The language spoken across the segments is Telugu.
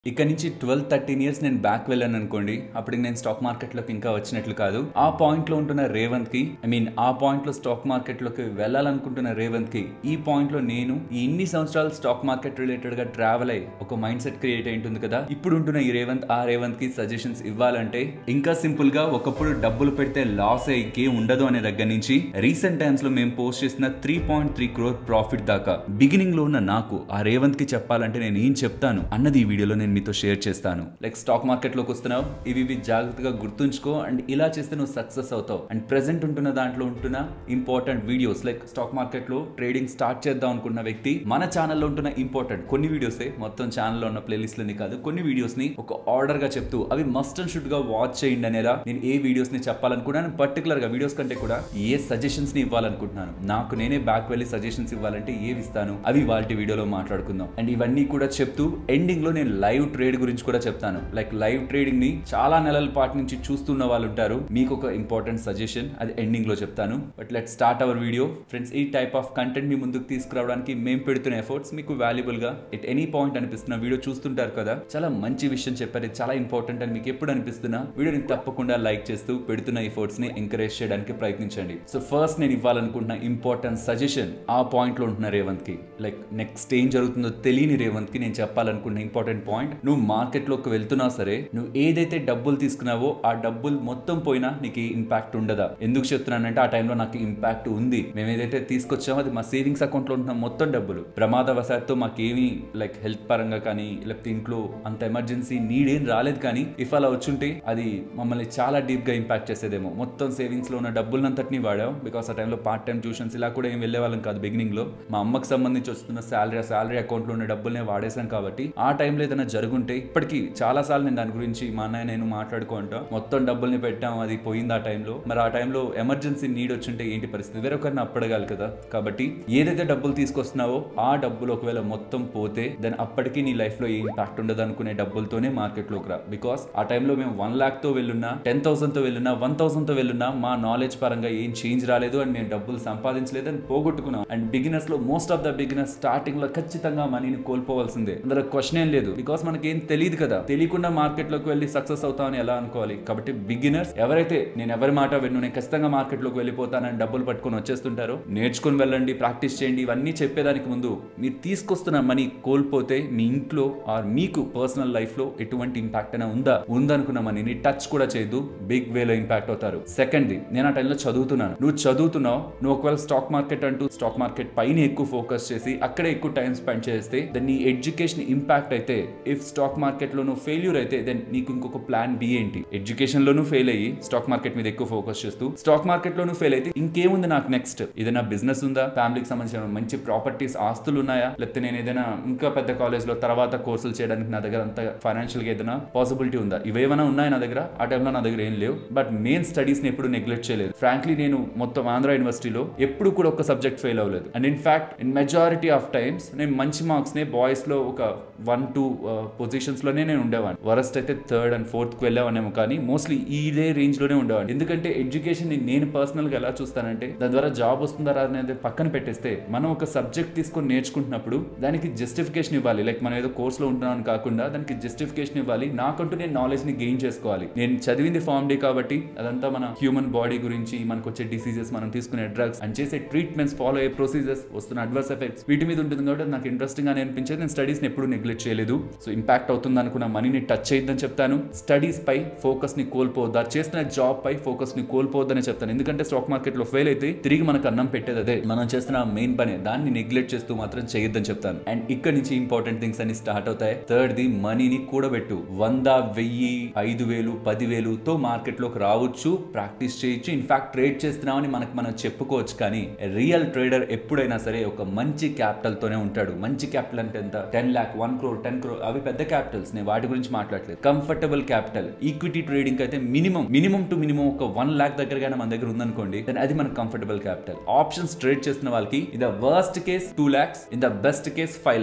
ఇక్కడ నుంచి ట్వెల్వ్ థర్టీన్ ఇయర్స్ నేను బ్యాక్ వెళ్ళాను అనుకోండి అప్పుడు నేను స్టాక్ మార్కెట్లోకి ఇంకా వచ్చినట్లు కాదు ఆ పాయింట్ లో ఉంటున్న రేవంత్ కి ఐ మీన్ ఆ పాయింట్ లో స్టాక్ మార్కెట్ లోకి వెళ్ళాలనుకుంటున్న రేవంత్ కి ఈ పాయింట్ లో నేను ఈ ఇన్ని సంవత్సరాలు స్టాక్ మార్కెట్ రిలేటెడ్ గా ట్రావెల్ అయ్యి ఒక మైండ్ సెట్ క్రియేట్ అయి ఉంటుంది కదా ఇప్పుడు ఉంటున్న ఈ రేవంత్ ఆ రేవంత్ కి సజెషన్స్ ఇవ్వాలంటే ఇంకా సింపుల్ గా ఒకప్పుడు డబ్బులు పెడితే లాస్ అయ్యి ఉండదు అనే దగ్గర నుంచి రీసెంట్ టైమ్స్ లో మేము పోస్ట్ చేసిన three point three crore profit దాకా బిగినింగ్ లో ఉన్న నాకు ఆ రేవంత్ కి చెప్పాలంటే నేను ఏం చెప్తాను అన్నది ఈ వీడియోలో నేను మీతో షేర్ చేస్తాను లైక్ స్టాక్ మార్కెట్ లోకి వస్తున్నావు ఇవి ఇవి జాగ్రత్తగా గుర్తుంచుకో అండ్ ఇలా చేస్తే నువ్వు సక్సెస్ అవుతావు అండ్ ప్రెసెంట్ ఉంటున్న దాంట్లో ఉంటున్న important videos like stock market లో ట్రేడింగ్ స్టార్ట్ చేద్దాం అనుకున్న వ్యక్తి మన ఛానల్లో ఉంటున్న ఇంపార్టెంట్ కొన్ని వీడియోసే మొత్తం ఛానల్లో ఉన్న ప్లేలిస్ట్ లని కాదు కొన్ని వీడియోస్ ని ఒక ఆర్డర్ గా చెప్తూ అవి మస్ట్ అండ్ షుడ్ గా వాచ్ చేయండి అనేలా నేను ఏ వీడియోస్ ని చెప్పాలనుకున్నాను పర్టికులర్ గా వీడియోస్ కంటే కూడా ఏ సజెషన్స్ ని ఇవ్వాలనుకుంటున్నాను నాకు నేనే బ్యాక్ వెళ్ళి సజెషన్స్ ఇవ్వాలంటే ఏవి ఇస్తాను అవి వాళ్ళ వీడియోలో మాట్లాడుకుందాం అండ్ ఇవన్నీ కూడా చెప్తూ ఎండింగ్ లో నేను లైవ్ ట్రేడ్ గురించి కూడా చెప్తాను లైక్ లైవ్ ట్రేడింగ్ ని చాలా నెలల పాటు నుంచి చూస్తున్న వాళ్ళు ఉంటారు మీకు ఒక ఇంపార్టెంట్ సజెషన్ అది ఎండింగ్ లో చెప్తాను but let start our video friends ఈ టైప్ ఆఫ్ కంటెంట్ మీ ముందుకు తీసుకురావడానికి మేము పెడుతున్న ఎఫర్ట్స్ మీకు వాల్యుబుల్ గా ఎట్ ఎనీ పాయింట్ అనిపిస్తున్న వీడియో చూస్తుంటారు కదా చాలా మంచి విషయం చెప్పారు ఇది చాలా ఇంపార్టెంట్ అని మీకు ఎప్పుడు అనిపిస్తున్నా వీడియోని తప్పకుండా లైక్ చేస్తూ పెడుతున్న ఎఫర్ట్స్ ని ఎంకరేజ్ చేయడానికి ప్రయత్నించండి సో ఫస్ట్ నేను ఇవ్వాలనుకుంటున్న ఇంపార్టెంట్ సజెషన్ ఆ పాయింట్ లో ఉంటున్న రేవంత్ కి లైక్ నెక్స్ట్ ఏం జరుగుతుందో తెలియని రేవంత్ కి నేను చెప్పాలనుకున్న ఇంపార్టెంట్ పాయింట్ నువ్వు మార్కెట్ లోకి వెళ్తున్నా సరే నువ్వు ఏదైతే డబ్బులు తీసుకున్నావో ఆ డబ్బులు మొత్తం పోయినా నీకు ఇంపాక్ట్ ఉండదా ఎందుకు చెప్తున్నానంటే ఆ టైంలో నాకు ఇంపాక్ట్ ఉంది మేము ఏదైతే తీసుకొచ్చామో అది మా సేవింగ్స్ అకౌంట్ లో ఉంటున్న మొత్తం డబ్బులు ప్రమాదవశాత్తు మాకేమీ లైక్ హెల్త్ పరంగా కానీ లేకపోతే ఇంట్లో అంత ఎమర్జెన్సీ నీడ్ ఏం రాలేదు కానీ ఇఫ్ అలా వచ్చుంటే అది మమ్మల్ని చాలా డీప్ గా ఇంపాక్ట్ చేసేదేమో మొత్తం సేవింగ్స్ లో ఉన్న డబ్బులంతటినీ వాడాం బికాస్ ఆ టైంలో పార్ట్ టైం ట్యూషన్స్ ఇలా కూడా ఏం వెళ్ళే వాళ్ళం కాదు బిగినింగ్ లో మా అమ్మకి సంబంధించి వస్తున్న శాలరీ ఆ శాలరీ అకౌంట్ లో ఉన్న డబ్బులనే వాడేసాం కాబట్టి ఆ టైంలో ఏదైనా జరుగుంటే ఇప్పటికీ చాలా సార్లు నేను దాని గురించి మా అన్నయ్య నేను మాట్లాడుకుంటాం మొత్తం డబ్బుల్ని పెట్టాం అది పోయింది ఆ టైంలో మరి ఆ టైంలో ఎమర్జెన్సీ నీడ్ వచ్చింటే ఏంటి పరిస్థితి వేరొకరిని అప్పడగాలి కదా కాబట్టి ఏదైతే డబ్బులు తీసుకొస్తున్నావో ఆ డబ్బులు ఒకవేళ మొత్తం పోతే దెన్ అప్పటికి నీ లైఫ్ లో ఏ ఇంపాక్ట్ ఉండదు అనుకునే డబ్బులతోనే మార్కెట్ లోకి రా బికాస్ ఆ టైంలో మేము వన్ లాక్ తో వెళ్ళున్నా టెన్ థౌసండ్ తో వెళ్ళున్నా వన్ థౌసండ్ తో వెళ్ళున్నా మా నాలెడ్జ్ పరంగా ఏం చేంజ్ రాలేదు అండ్ మేము డబ్బులు సంపాదించలేదు అని పోగొట్టుకున్నాం అండ్ బిగినర్స్ లో most of the beginners starting లో ఖచ్చితంగా మనీని కోల్పోవాల్సిందే అందులో క్వశ్చన్ ఏం లేదు బికాస్ మనకి ఏం తెలియదు కదా తెలియకుండా మార్కెట్ లోకి వెళ్ళి సక్సెస్ అవుతామని ఎలా అనుకోవాలి కాబట్టి బిగినర్స్ ఎవరైతే నేను ఎవరి మాట విన్ను నేను ఖచ్చితంగా మార్కెట్ లోకి వెళ్ళిపోతానని డబ్బులు పట్టుకొని వచ్చేస్తుంటారో నేర్చుకుని వెళ్ళండి ప్రాక్టీస్ చేయండి ఇవన్నీ చెప్పేదానికి ముందు మీరు తీసుకొస్తున్న మనీ కోల్పోతే మీ ఇంట్లో ఆర్ మీకు పర్సనల్ లైఫ్ లో ఎటువంటి ఇంపాక్ట్ అయినా ఉందా ఉందనుకున్న మనీని టచ్ కూడా చేయదు బిగ్ వేలో ఇంపాక్ట్ అవుతారు సెకండ్ నేను ఆ టైంలో చదువుతున్నాను నువ్వు చదువుతున్నావు నువ్వు ఒకవేళ స్టాక్ మార్కెట్ అంటూ స్టాక్ మార్కెట్ పైన ఎక్కువ ఫోకస్ చేసి అక్కడే ఎక్కువ టైం స్పెండ్ చేస్తే దెన్ నీ ఎడ్యుకేషన్ ఇంపాక్ట్ అయితే ఇఫ్ స్టాక్ మార్కెట్ లో నువ్వు ఫెయిల్యూర్ అయితే దెన్ నీకు ఇంకొక ప్లాన్ బి ఏంటి ఎడ్యుకేషన్ లోను ఫెయిల్ అయ్యి స్టాక్ మార్కెట్ మీద ఎక్కువ ఫోకస్ చేస్తూ స్టాక్ మార్కెట్ లోను ఫెయిల్ అయితే ఇంకేముంది నాకు నెక్స్ట్ ఏదైనా బిజినెస్ ఉందా ఫ్యామిలీకి సంబంధించిన మంచి ప్రాపర్టీస్ ఆస్తులు ఉన్నాయా లేకపోతే నేను ఏదైనా ఇంకా పెద్ద కాలేజ్ లో తర్వాత కోర్సులు చేయడానికి నా దగ్గర అంత ఫైనాన్షియల్ గా ఏదైనా పాసిబిలిటీ ఉందా ఇవేమైనా ఉన్నాయా నా దగ్గర ఆ టైంలో నా దగ్గర ఏం లేవు బట్ మెయిన్ స్టడీస్ ని ఎప్పుడు నెగ్లెక్ట్ చేయలేదు ఫ్రాంక్లీ నేను మొత్తం ఆంధ్ర యూనివర్సిటీలో ఎప్పుడు కూడా ఒక సబ్జెక్ట్ ఫెయిల్ అవ్వలేదు and in fact in majority of times నేను మంచి మార్క్స్ నే బాయ్స్ లో ఒక వన్ టూ పొజిషన్స్ లోనే నేను ఉండేవాడిని వరస్ట్ అయితే థర్డ్ అండ్ ఫోర్త్ కి వెళ్ళేవానేమో కానీ మోస్ట్లీ ఇదే రేంజ్ లోనే ఉండేవాడిని ఎందుకంటే ఎడ్యుకేషన్ ని నేను పర్సనల్ గా ఎలా చూస్తానంటే దాని ద్వారా జాబ్ వస్తుందా రాదా అనేది పక్కన పెట్టేస్తే మనం ఒక సబ్జెక్ట్ తీసుకొని నేర్చుకుంటున్నప్పుడు దానికి జస్టిఫికేషన్ ఇవ్వాలి లైక్ మనం ఏదో కోర్సులో ఉంటున్నాను కాకుండా దానికి జస్టిఫికేషన్ ఇవ్వాలి నాకంటూ నేను నాలెడ్జ్ ని గెయిన్ చేసుకోవాలి నేను చదివింది ఫార్మ్ డే కాబట్టి అదంతా మన హ్యూమన్ బాడీ గురించి మనకు వచ్చే డిసీజెస్ మనం తీసుకునే డ్రగ్స్ అండ్ చేసే ట్రీట్మెంట్స్ ఫాలో అయ్యే ప్రొసీజర్స్ వస్తున్న అడ్వర్స్ ఎఫెక్ట్స్ వీటి మీద ఉంటుంది కాబట్టి అది నాకు ఇంట్రెస్టింగ్ గా అనిపించేది నేను స్టడీస్ ని ఎప్పుడు నెగ్లెక్ట్ చేయలేదు సో ఇంపాక్ట్ అవుతుంది అనుకున్న మనీని టచ్ చేయొద్దని చెప్తాను స్టడీస్ పై ఫోకస్ ని కోల్పోవద్దు అది చేస్తున్న జాబ్ పై ఫోకస్ ని కోల్పోవద్దని చెప్తాను ఎందుకంటే స్టాక్ మార్కెట్ లో ఫెయిల్ అయితే తిరిగి మనకు అన్నం పెట్టేది అదే మనం చేస్తున్న మెయిన్ పని దాన్ని నెగ్లెక్ట్ చేస్తూ మాత్రం చేయొద్దని చెప్తాను అండ్ ఇక్కడ నుంచి ఇంపార్టెంట్ థింగ్స్ అన్ని స్టార్ట్ అవుతాయి థర్డ్ ది మనీని కూడబెట్టు వంద వెయ్యి ఐదు వేలు పదివేలు తో మార్కెట్ లోకి రావచ్చు ప్రాక్టీస్ చేయొచ్చు ఇన్ఫాక్ట్ ట్రేడ్ చేస్తున్నామని మనకు మనం చెప్పుకోవచ్చు కానీ రియల్ ట్రేడర్ ఎప్పుడైనా సరే ఒక మంచి క్యాపిటల్ తోనే ఉంటాడు మంచి క్యాపిటల్ అంటే ఎంత ten lakh one crore ten crore అవి పెద్ద క్యాపిటల్స్ నేను వాటి గురించి మాట్లాడలేదు కంఫర్టబుల్ క్యాపిటల్ ఈక్విటీ ట్రేడింగ్ అయితే మినిమం మినిమం టు మినిమం ఒక వన్ లాక్ దగ్గరగానే మన దగ్గర ఉందనుకోండి దెన్ అది మన కంఫర్టబుల్ క్యాపిటల్ ఆప్షన్స్ ట్రేడ్ చేస్తున్న వాళ్ళకి in the worst case two lakhs in the best case five lakhs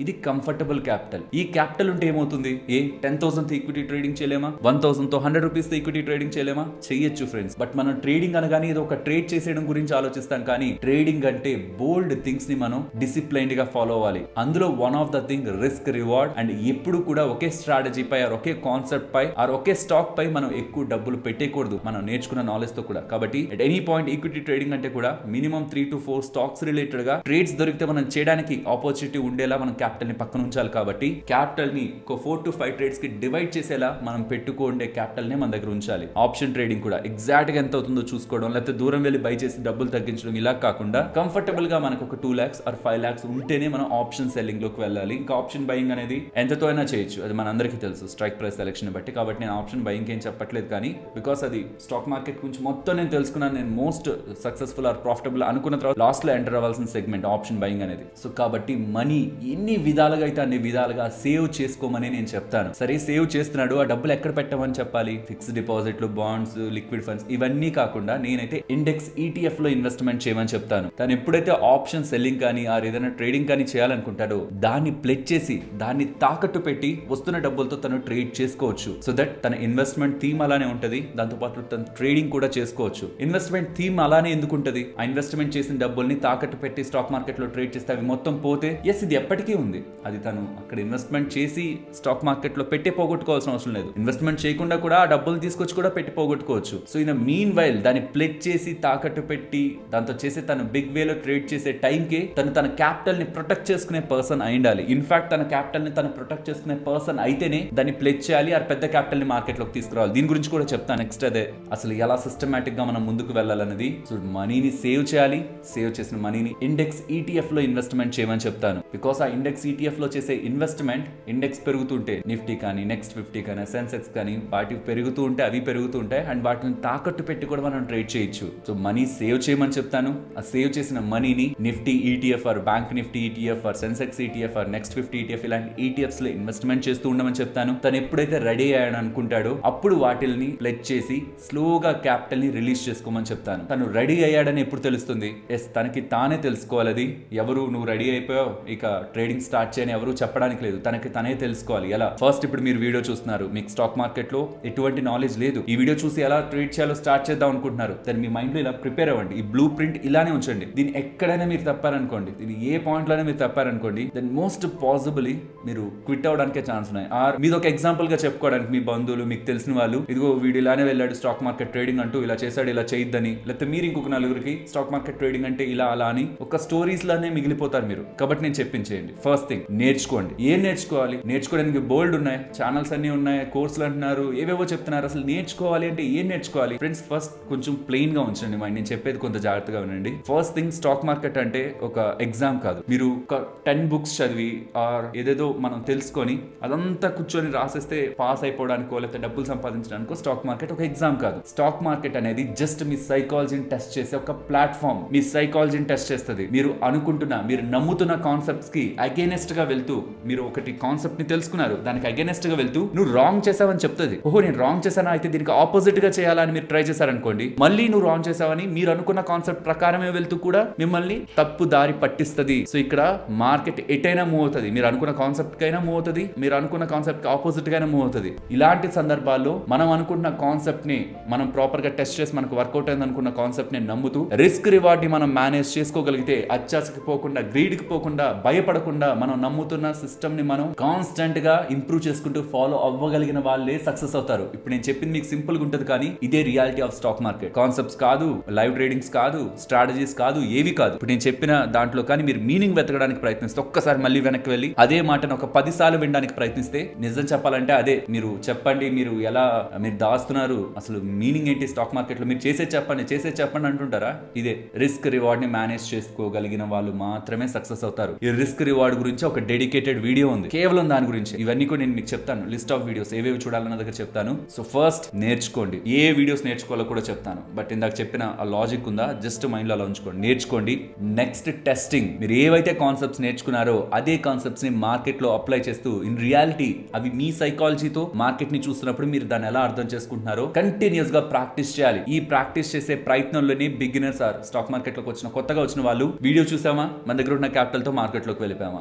ఇది కంఫర్టబుల్ క్యాపిటల్ ఈ క్యాపిటల్ ఉంటే ఏమవుతుంది a ten thousand equity trading చేయలేమా వన్ థౌసండ్ తో హండ్రెడ్ రూపీస్ తో ఈక్విటీ ట్రేడింగ్ చేయలేమా చెయ్యొచ్చు ఫ్రెండ్స్ బట్ మనం ట్రేడింగ్ అనగానే ఇది ఒక ట్రేడ్ చేసేయడం గురించి ఆలోచిస్తాం కానీ ట్రేడింగ్ అంటే బోల్డ్ థింగ్స్ ని మనం డిసిప్లైన్డ్ గా ఫాలో అవ్వాలి అందులో one of the thing risk reward and ఎప్పుడు కూడా ఒకే స్ట్రాటజీ పై ఆర్ ఒకే కాన్సెప్ట్ పై ఆర్ ఒకే స్టాక్ పై మనం ఎక్కువ డబ్బులు పెట్టేయకూడదు మనం నేర్చుకున్న నాలెడ్జ్ తో కూడా కాబట్టి at any point equity trading అంటే కూడా minimum three to four stocks related గా ట్రేడ్స్ దొరికితే మనం చేయడానికి ఆపర్చునిటీ ఉండేలా మనం క్యాపిటల్ ని పక్కన ఉంచాలి కాబట్టి క్యాపిటల్ ని ఒక ఫోర్ టు ఫైవ్ ట్రేడ్స్ కి డివైడ్ చేసేలా మనం పెట్టుకోండే క్యాపిటల్ నే మన దగ్గర ఉంచాలి ఆప్షన్ ట్రేడింగ్ కూడా ఎగ్జాక్ట్ గా ఎంత అవుతుందో చూసుకోవడం లేకపోతే దూరం వెళ్ళి బై చేసి డబ్బులు తగ్గించడం ఇలా కాకుండా కంఫర్టబుల్ గా మనకు ఒక two lakhs or five lakhs ఉంటేనే మనం ఆప్షన్ సెల్లింగ్ లోకి వెళ్ళాలి ఇంకా ఆప్షన్ బయింగ్ అనేది ఎంతతో అయినా చేయొచ్చు అది మన అందరికీ తెలుసు స్ట్రైక్ ప్రైస్ సెలక్షన్ బట్టి కాబట్టి నేను ఆప్షన్ బయింగ్ ఏం చెప్పట్లేదు కానీ బికాస్ అది స్టాక్ మార్కెట్ గురించి మొత్తం నేను తెలుసుకున్నాను నేను మోస్ట్ సక్సెస్ఫుల్ ఆర్ ప్రాఫిటబుల్ అనుకున్న తర్వాత లాస్ట్ లో ఎంటర్ అవ్వాల్సిన సెగ్మెంట్ ఆప్షన్ బయింగ్ అనేది సో కాబట్టి మనీ ఎన్ని విధాలుగా అయితే అన్ని విధాలుగా సేవ్ చేసుకోమని నేను చెప్తాను సరే సేవ్ చేస్తున్నాడు ఆ డబ్బులు ఎక్కడ పెట్టమని చెప్పాలి ఫిక్స్డ్ డిపాజిట్లు బాండ్స్ లిక్విడ్ ఫండ్స్ ఇవన్నీ కాకుండా నేనైతే ఇండెక్స్ ఈటీఎఫ్ లో ఇన్వెస్ట్మెంట్ చేయమని చెప్తాను తను ఎప్పుడైతే ఆప్షన్ సెల్లింగ్ కానీ ఆర్ ఏదైనా ట్రేడింగ్ కానీ చేయాలనుకుంటాడో దాన్ని ప్లెట్ చేసి దాన్ని తాకట్టు పెట్టి వస్తున్న డబ్బులతో తను ట్రేడ్ చేసుకోవచ్చు సో దట్ తన ఇన్వెస్ట్మెంట్ థీమ్ అలానే ఉంటది దాంతో పాటు తన ట్రేడింగ్ కూడా చేసుకోవచ్చు ఇన్వెస్ట్మెంట్ థీమ్ అలానే ఎందుకు ఉంటది ఆ ఇన్వెస్ట్మెంట్ చేసిన డబ్బుల్ని తాకట్టు పెట్టి స్టాక్ మార్కెట్ లో ట్రేడ్ చేస్తే అవి మొత్తం పోతే ఎస్ ఇది ఎప్పటికీ ఉంది అది తను అక్కడ ఇన్వెస్ట్మెంట్ చేసి స్టాక్ మార్కెట్ లో పెట్టి పోగొట్టుకోవాల్సిన అవసరం లేదు ఇన్వెస్ట్మెంట్ చేయకుండా కూడా ఆ డబ్బులు తీసుకొచ్చి కూడా పెట్టి పోగొట్టుకోవచ్చు సో ఇన్ మీన్ వైల్ దాన్ని ప్లెట్ చేసి తాకట్టు పెట్టి దాంతో చేసే తను బిగ్ వేలో ట్రేడ్ చేసే టైంకి తను తన క్యాపిటల్ ని ప్రొటెక్ట్ చేసుకునే పర్సన్ అయి ఉండాలి ఇన్ఫాక్ట్ తన క్యాపిటల్ ని తను ప్రొటెక్ట్ చేసుకునే పర్సన్ అయితేనే దాన్ని ప్లెట్ చేయాలి ఆ పెద్ద క్యాపిటల్ ని మార్కెట్ లోకి తీసుకురావాలి దీని గురించి కూడా చెప్తాను నెక్స్ట్ అదే అసలు ఎలా సిస్టమేటిక్ గా మనం ముందుకు వెళ్ళాలన్నది సో మనీని సేవ్ చేయాలి సేవ్ చేసిన మనీని ఇండెక్స్ ఈటీఎఫ్ లో ఇన్వెస్ట్మెంట్ చేయమని చెప్తాను బికాస్ ఆ ఇండెక్స్ ఈటీఎఫ్ లో చేసే ఇన్వెస్ట్మెంట్ ఇండెక్స్ పెరుగుతుంటే నిఫ్టీ కానీ నెక్స్ట్ ఫిఫ్టీ కానీ సెన్సెక్స్ కానీ వాటి పెరుగుతూ ఉంటే అవి పెరుగుతూ ఉంటాయి అండ్ వాటిని తాకట్టు పెట్టి కూడా మనం ట్రేడ్ చేయొచ్చు సో మనీ సేవ్ చేయమని చెప్తాను ఆ సేవ్ చేసిన మనీని Nifty ETF or bank Nifty ETF or Sensex ETF or next fifty ETF ఇలాంటి ఈటీఎఫ్స్ లో ఇన్వెస్ట్మెంట్ చేస్తూ ఉండమని చెప్తాను తను ఎప్పుడైతే రెడీ అయ్యాడని అనుకుంటాడో అప్పుడు వాటిల్ని ప్లెచ్ చేసి స్లోగా క్యాపిటల్ ని రిలీజ్ చేసుకోమని చెప్తాను తను రెడీ అయ్యాడని ఎప్పుడు తెలుస్తుంది ఎస్ తనకి తానే తెలుసుకోవాలి అది ఎవరు నువ్వు రెడీ అయిపోయావు ఇక ట్రేడింగ్ స్టార్ట్ చేయని ఎవరు చెప్పడానికి లేదు తనకి తనే తెలుసుకోవాలి ఎలా ఫస్ట్ ఇప్పుడు మీరు వీడియో చూస్తున్నారు మీకు స్టాక్ మార్కెట్ లో ఎటువంటి నాలెడ్జ్ లేదు ఈ వీడియో చూసి ఎలా ట్రేడ్ చేయాలో స్టార్ట్ చేద్దాం అనుకుంటున్నారు దాన్ని మీ మైండ్ లో ఇలా ప్రిపేర్ అవ్వండి ఈ బ్లూ ప్రింట్ ఇలానే ఉంచండి దీన్ని ఎక్కడైనా మీరు తప్పారనుకోండి దీన్ని ఏ పాయింట్ లోనే మీరు తప్పారనుకోండి దెన్ మోస్ట్ పాసిబుల్లీ మీరు క్విట్ అవడానికే ఛాన్స్ ఉన్నాయి ఆర్ మీద ఒక ఎగ్జాంపుల్ గా చెప్పుకోవడానికి మీ బంధువులు మీకు తెలిసిన వాళ్ళు ఇదిగో వీడు ఇలానే వెళ్ళాడు స్టాక్ మార్కెట్ ట్రేడింగ్ అంటూ ఇలా చేశాడు ఇలా చేయొద్దని లేకపోతే మీరు ఇంకొక నలుగురికి స్టాక్ మార్కెట్ ట్రేడింగ్ అంటే ఇలా అలా అని ఒక స్టోరీస్ లానే మిగిలిపోతారు మీరు కాబట్టి నేను చెప్పించేయండి ఫస్ట్ థింగ్ నేర్చుకోండి ఏం నేర్చుకోవాలి నేర్చుకోవడానికి బోల్డ్ ఉన్నాయి ఛానల్స్ అన్ని ఉన్నాయి కోర్సులు అంటున్నారు ఏవేవో చెప్తున్నారు అసలు నేర్చుకోవాలి అంటే ఏం నేర్చుకోవాలి ఫ్రెండ్స్ ఫస్ట్ కొంచెం ప్లెయిన్ గా ఉంచండి మైండ్ నేను చెప్పేది కొంత జాగ్రత్తగా వినండి ఫస్ట్ థింగ్ స్టాక్ మార్కెట్ అంటే ఒక ఎగ్జామ్ కాదు మీరు ఒక టెన్ బుక్స్ చదివి ఆర్ ఏదేదో మనం తెలుసుకొని అదంతా కూర్చొని రాసేస్తే పాస్ అయిపోవడానికో లేకపోతే డబ్బులు సంపాదించడానికో స్టాక్ మార్కెట్ ఒక ఎగ్జామ్ కాదు స్టాక్ మార్కెట్ అనేది జస్ట్ మీ సైకాలజీని టెస్ట్ చేసే ఒక ప్లాట్ఫామ్ మీ సైకాలజీని టెస్ట్ చేస్తుంది మీరు అనుకుంటున్న మీరు నమ్ముతున్న కాన్సెప్ట్స్ కి అగేనెస్ట్ గా వెళ్తూ మీరు ఒకటి కాన్సెప్ట్ ని తెలుసుకున్నారు దానికి అగేనెస్ట్ గా వెళ్తూ నువ్వు రాంగ్ చేసావని చెప్తుంది ఓహో నేను రాంగ్ చేశానా అయితే దీనికి ఆపోజిట్ గా చేయాలని మీరు ట్రై చేశారనుకోండి మళ్ళీ నువ్వు రాంగ్ చేసావని మీరు అనుకున్న కాన్సెప్ట్ ప్రకారమే వెళ్తూ కూడా మిమ్మల్ని తప్పు దారి పట్టిస్తుంది సో ఇక్కడ మార్కెట్ ఎటైనా మూవ్ అవుతుంది మీరు అనుకున్న కాన్సెప్ట్ కైనా మూవ్ అవుతుంది మీరు అనుకున్న కాన్సెప్ట్ ఆపోజిట్ గానే మూవ్ అవుతుంది ఇలాంటి సందర్భాల్లో మనం అనుకున్న కాన్సెప్ట్ ని మనం ప్రాపర్ గా టెస్ట్ చేసి మనకు వర్కౌట్ అయింది అనుకున్న కాన్సెప్ట్ ని నమ్ముతూ రిస్క్ రివార్డ్ ని మనం మేనేజ్ చేసుకోగలిగితే అత్యాసకి పోకుండా గ్రీడ్ కి పోకుండా భయపడకుండా మనం నమ్ముతున్న సిస్టమ్ ని మనం కాన్స్టెంట్ గా ఇంప్రూవ్ చేసుకుంటూ ఫాలో అవ్వగలిగిన వాళ్ళే సక్సెస్ అవుతారు ఇప్పుడు నేను చెప్పింది మీకు సింపుల్ గా ఉంటుంది కానీ ఇదే reality of stock market concepts కాదు లైవ్ ట్రేడింగ్స్ కాదు స్ట్రాటజీస్ కాదు ఏవి కాదు ఇప్పుడు నేను చెప్పిన దాంట్లో కానీ మీరు మీనింగ్ వెతకడానికి ప్రయత్నిస్తే ఒక్కసారి మళ్ళీ వెనక్కి వెళ్ళి అదే మాటను ఒక పది సార్లు వినడానికి ప్రయత్నిస్తే నిజం చెప్పాలంటే అదే మీరు చెప్పండి మీరు ఎలా మీరు దాస్తున్నారు అసలు మీనింగ్ ఏంటి స్టాక్ మార్కెట్ లో మీరు చేసే చెప్పండి చేసే చెప్పండి అంటుంటారా ఇదే రిస్క్ రివార్డ్ ని మేనేజ్ చేసుకోగలిగిన వాళ్ళు మాత్రమే సక్సెస్ అవుతారు ఈ రిస్క్ రివార్డ్ గురించి ఒక డెడికేటెడ్ వీడియో ఉంది కేవలం దాని గురించి ఇవన్నీ కూడా నేను మీకు చెప్తాను లిస్ట్ ఆఫ్ వీడియోస్ ఏవేవి చూడాలన్న దగ్గర చెప్తాను సో ఫస్ట్ నేర్చుకోండి ఏ వీడియోస్ నేర్చుకోవాలో కూడా చెప్తాను బట్ ఇందాక చెప్పిన ఆ లాజిక్ ఉందా జస్ట్ మైండ్ లో అలా ఉంచుకోండి నేర్చుకోండి నెక్స్ట్ టెస్టింగ్ మీరు ఏవైతే కాన్సెప్ట్స్ నేర్చుకున్నారో అదే కాన్సెప్ట్స్ ని మార్కెట్ లో అప్లై చేస్తూ ఇన్ రియాలిటీ అవి మీ సైకాలజీతో మార్కెట్ ని చూస్తున్నప్పుడు మీరు దాన్ని ఎలా అర్థం చేసుకుంటున్నారో కంటిన్యూస్ గా ప్రాక్టీస్ చేయాలి ఈ ప్రాక్టీస్ చేసే ప్రయత్నంలోనే బిగినర్స్ ఆర్ స్టాక్ మార్కెట్ లోకి వచ్చిన కొత్తగా వచ్చిన వాళ్ళు వీడియో చూసామా మన దగ్గర ఉన్న క్యాపిటల్ తో మార్కెట్ లోకి వెళ్ళిపోయామా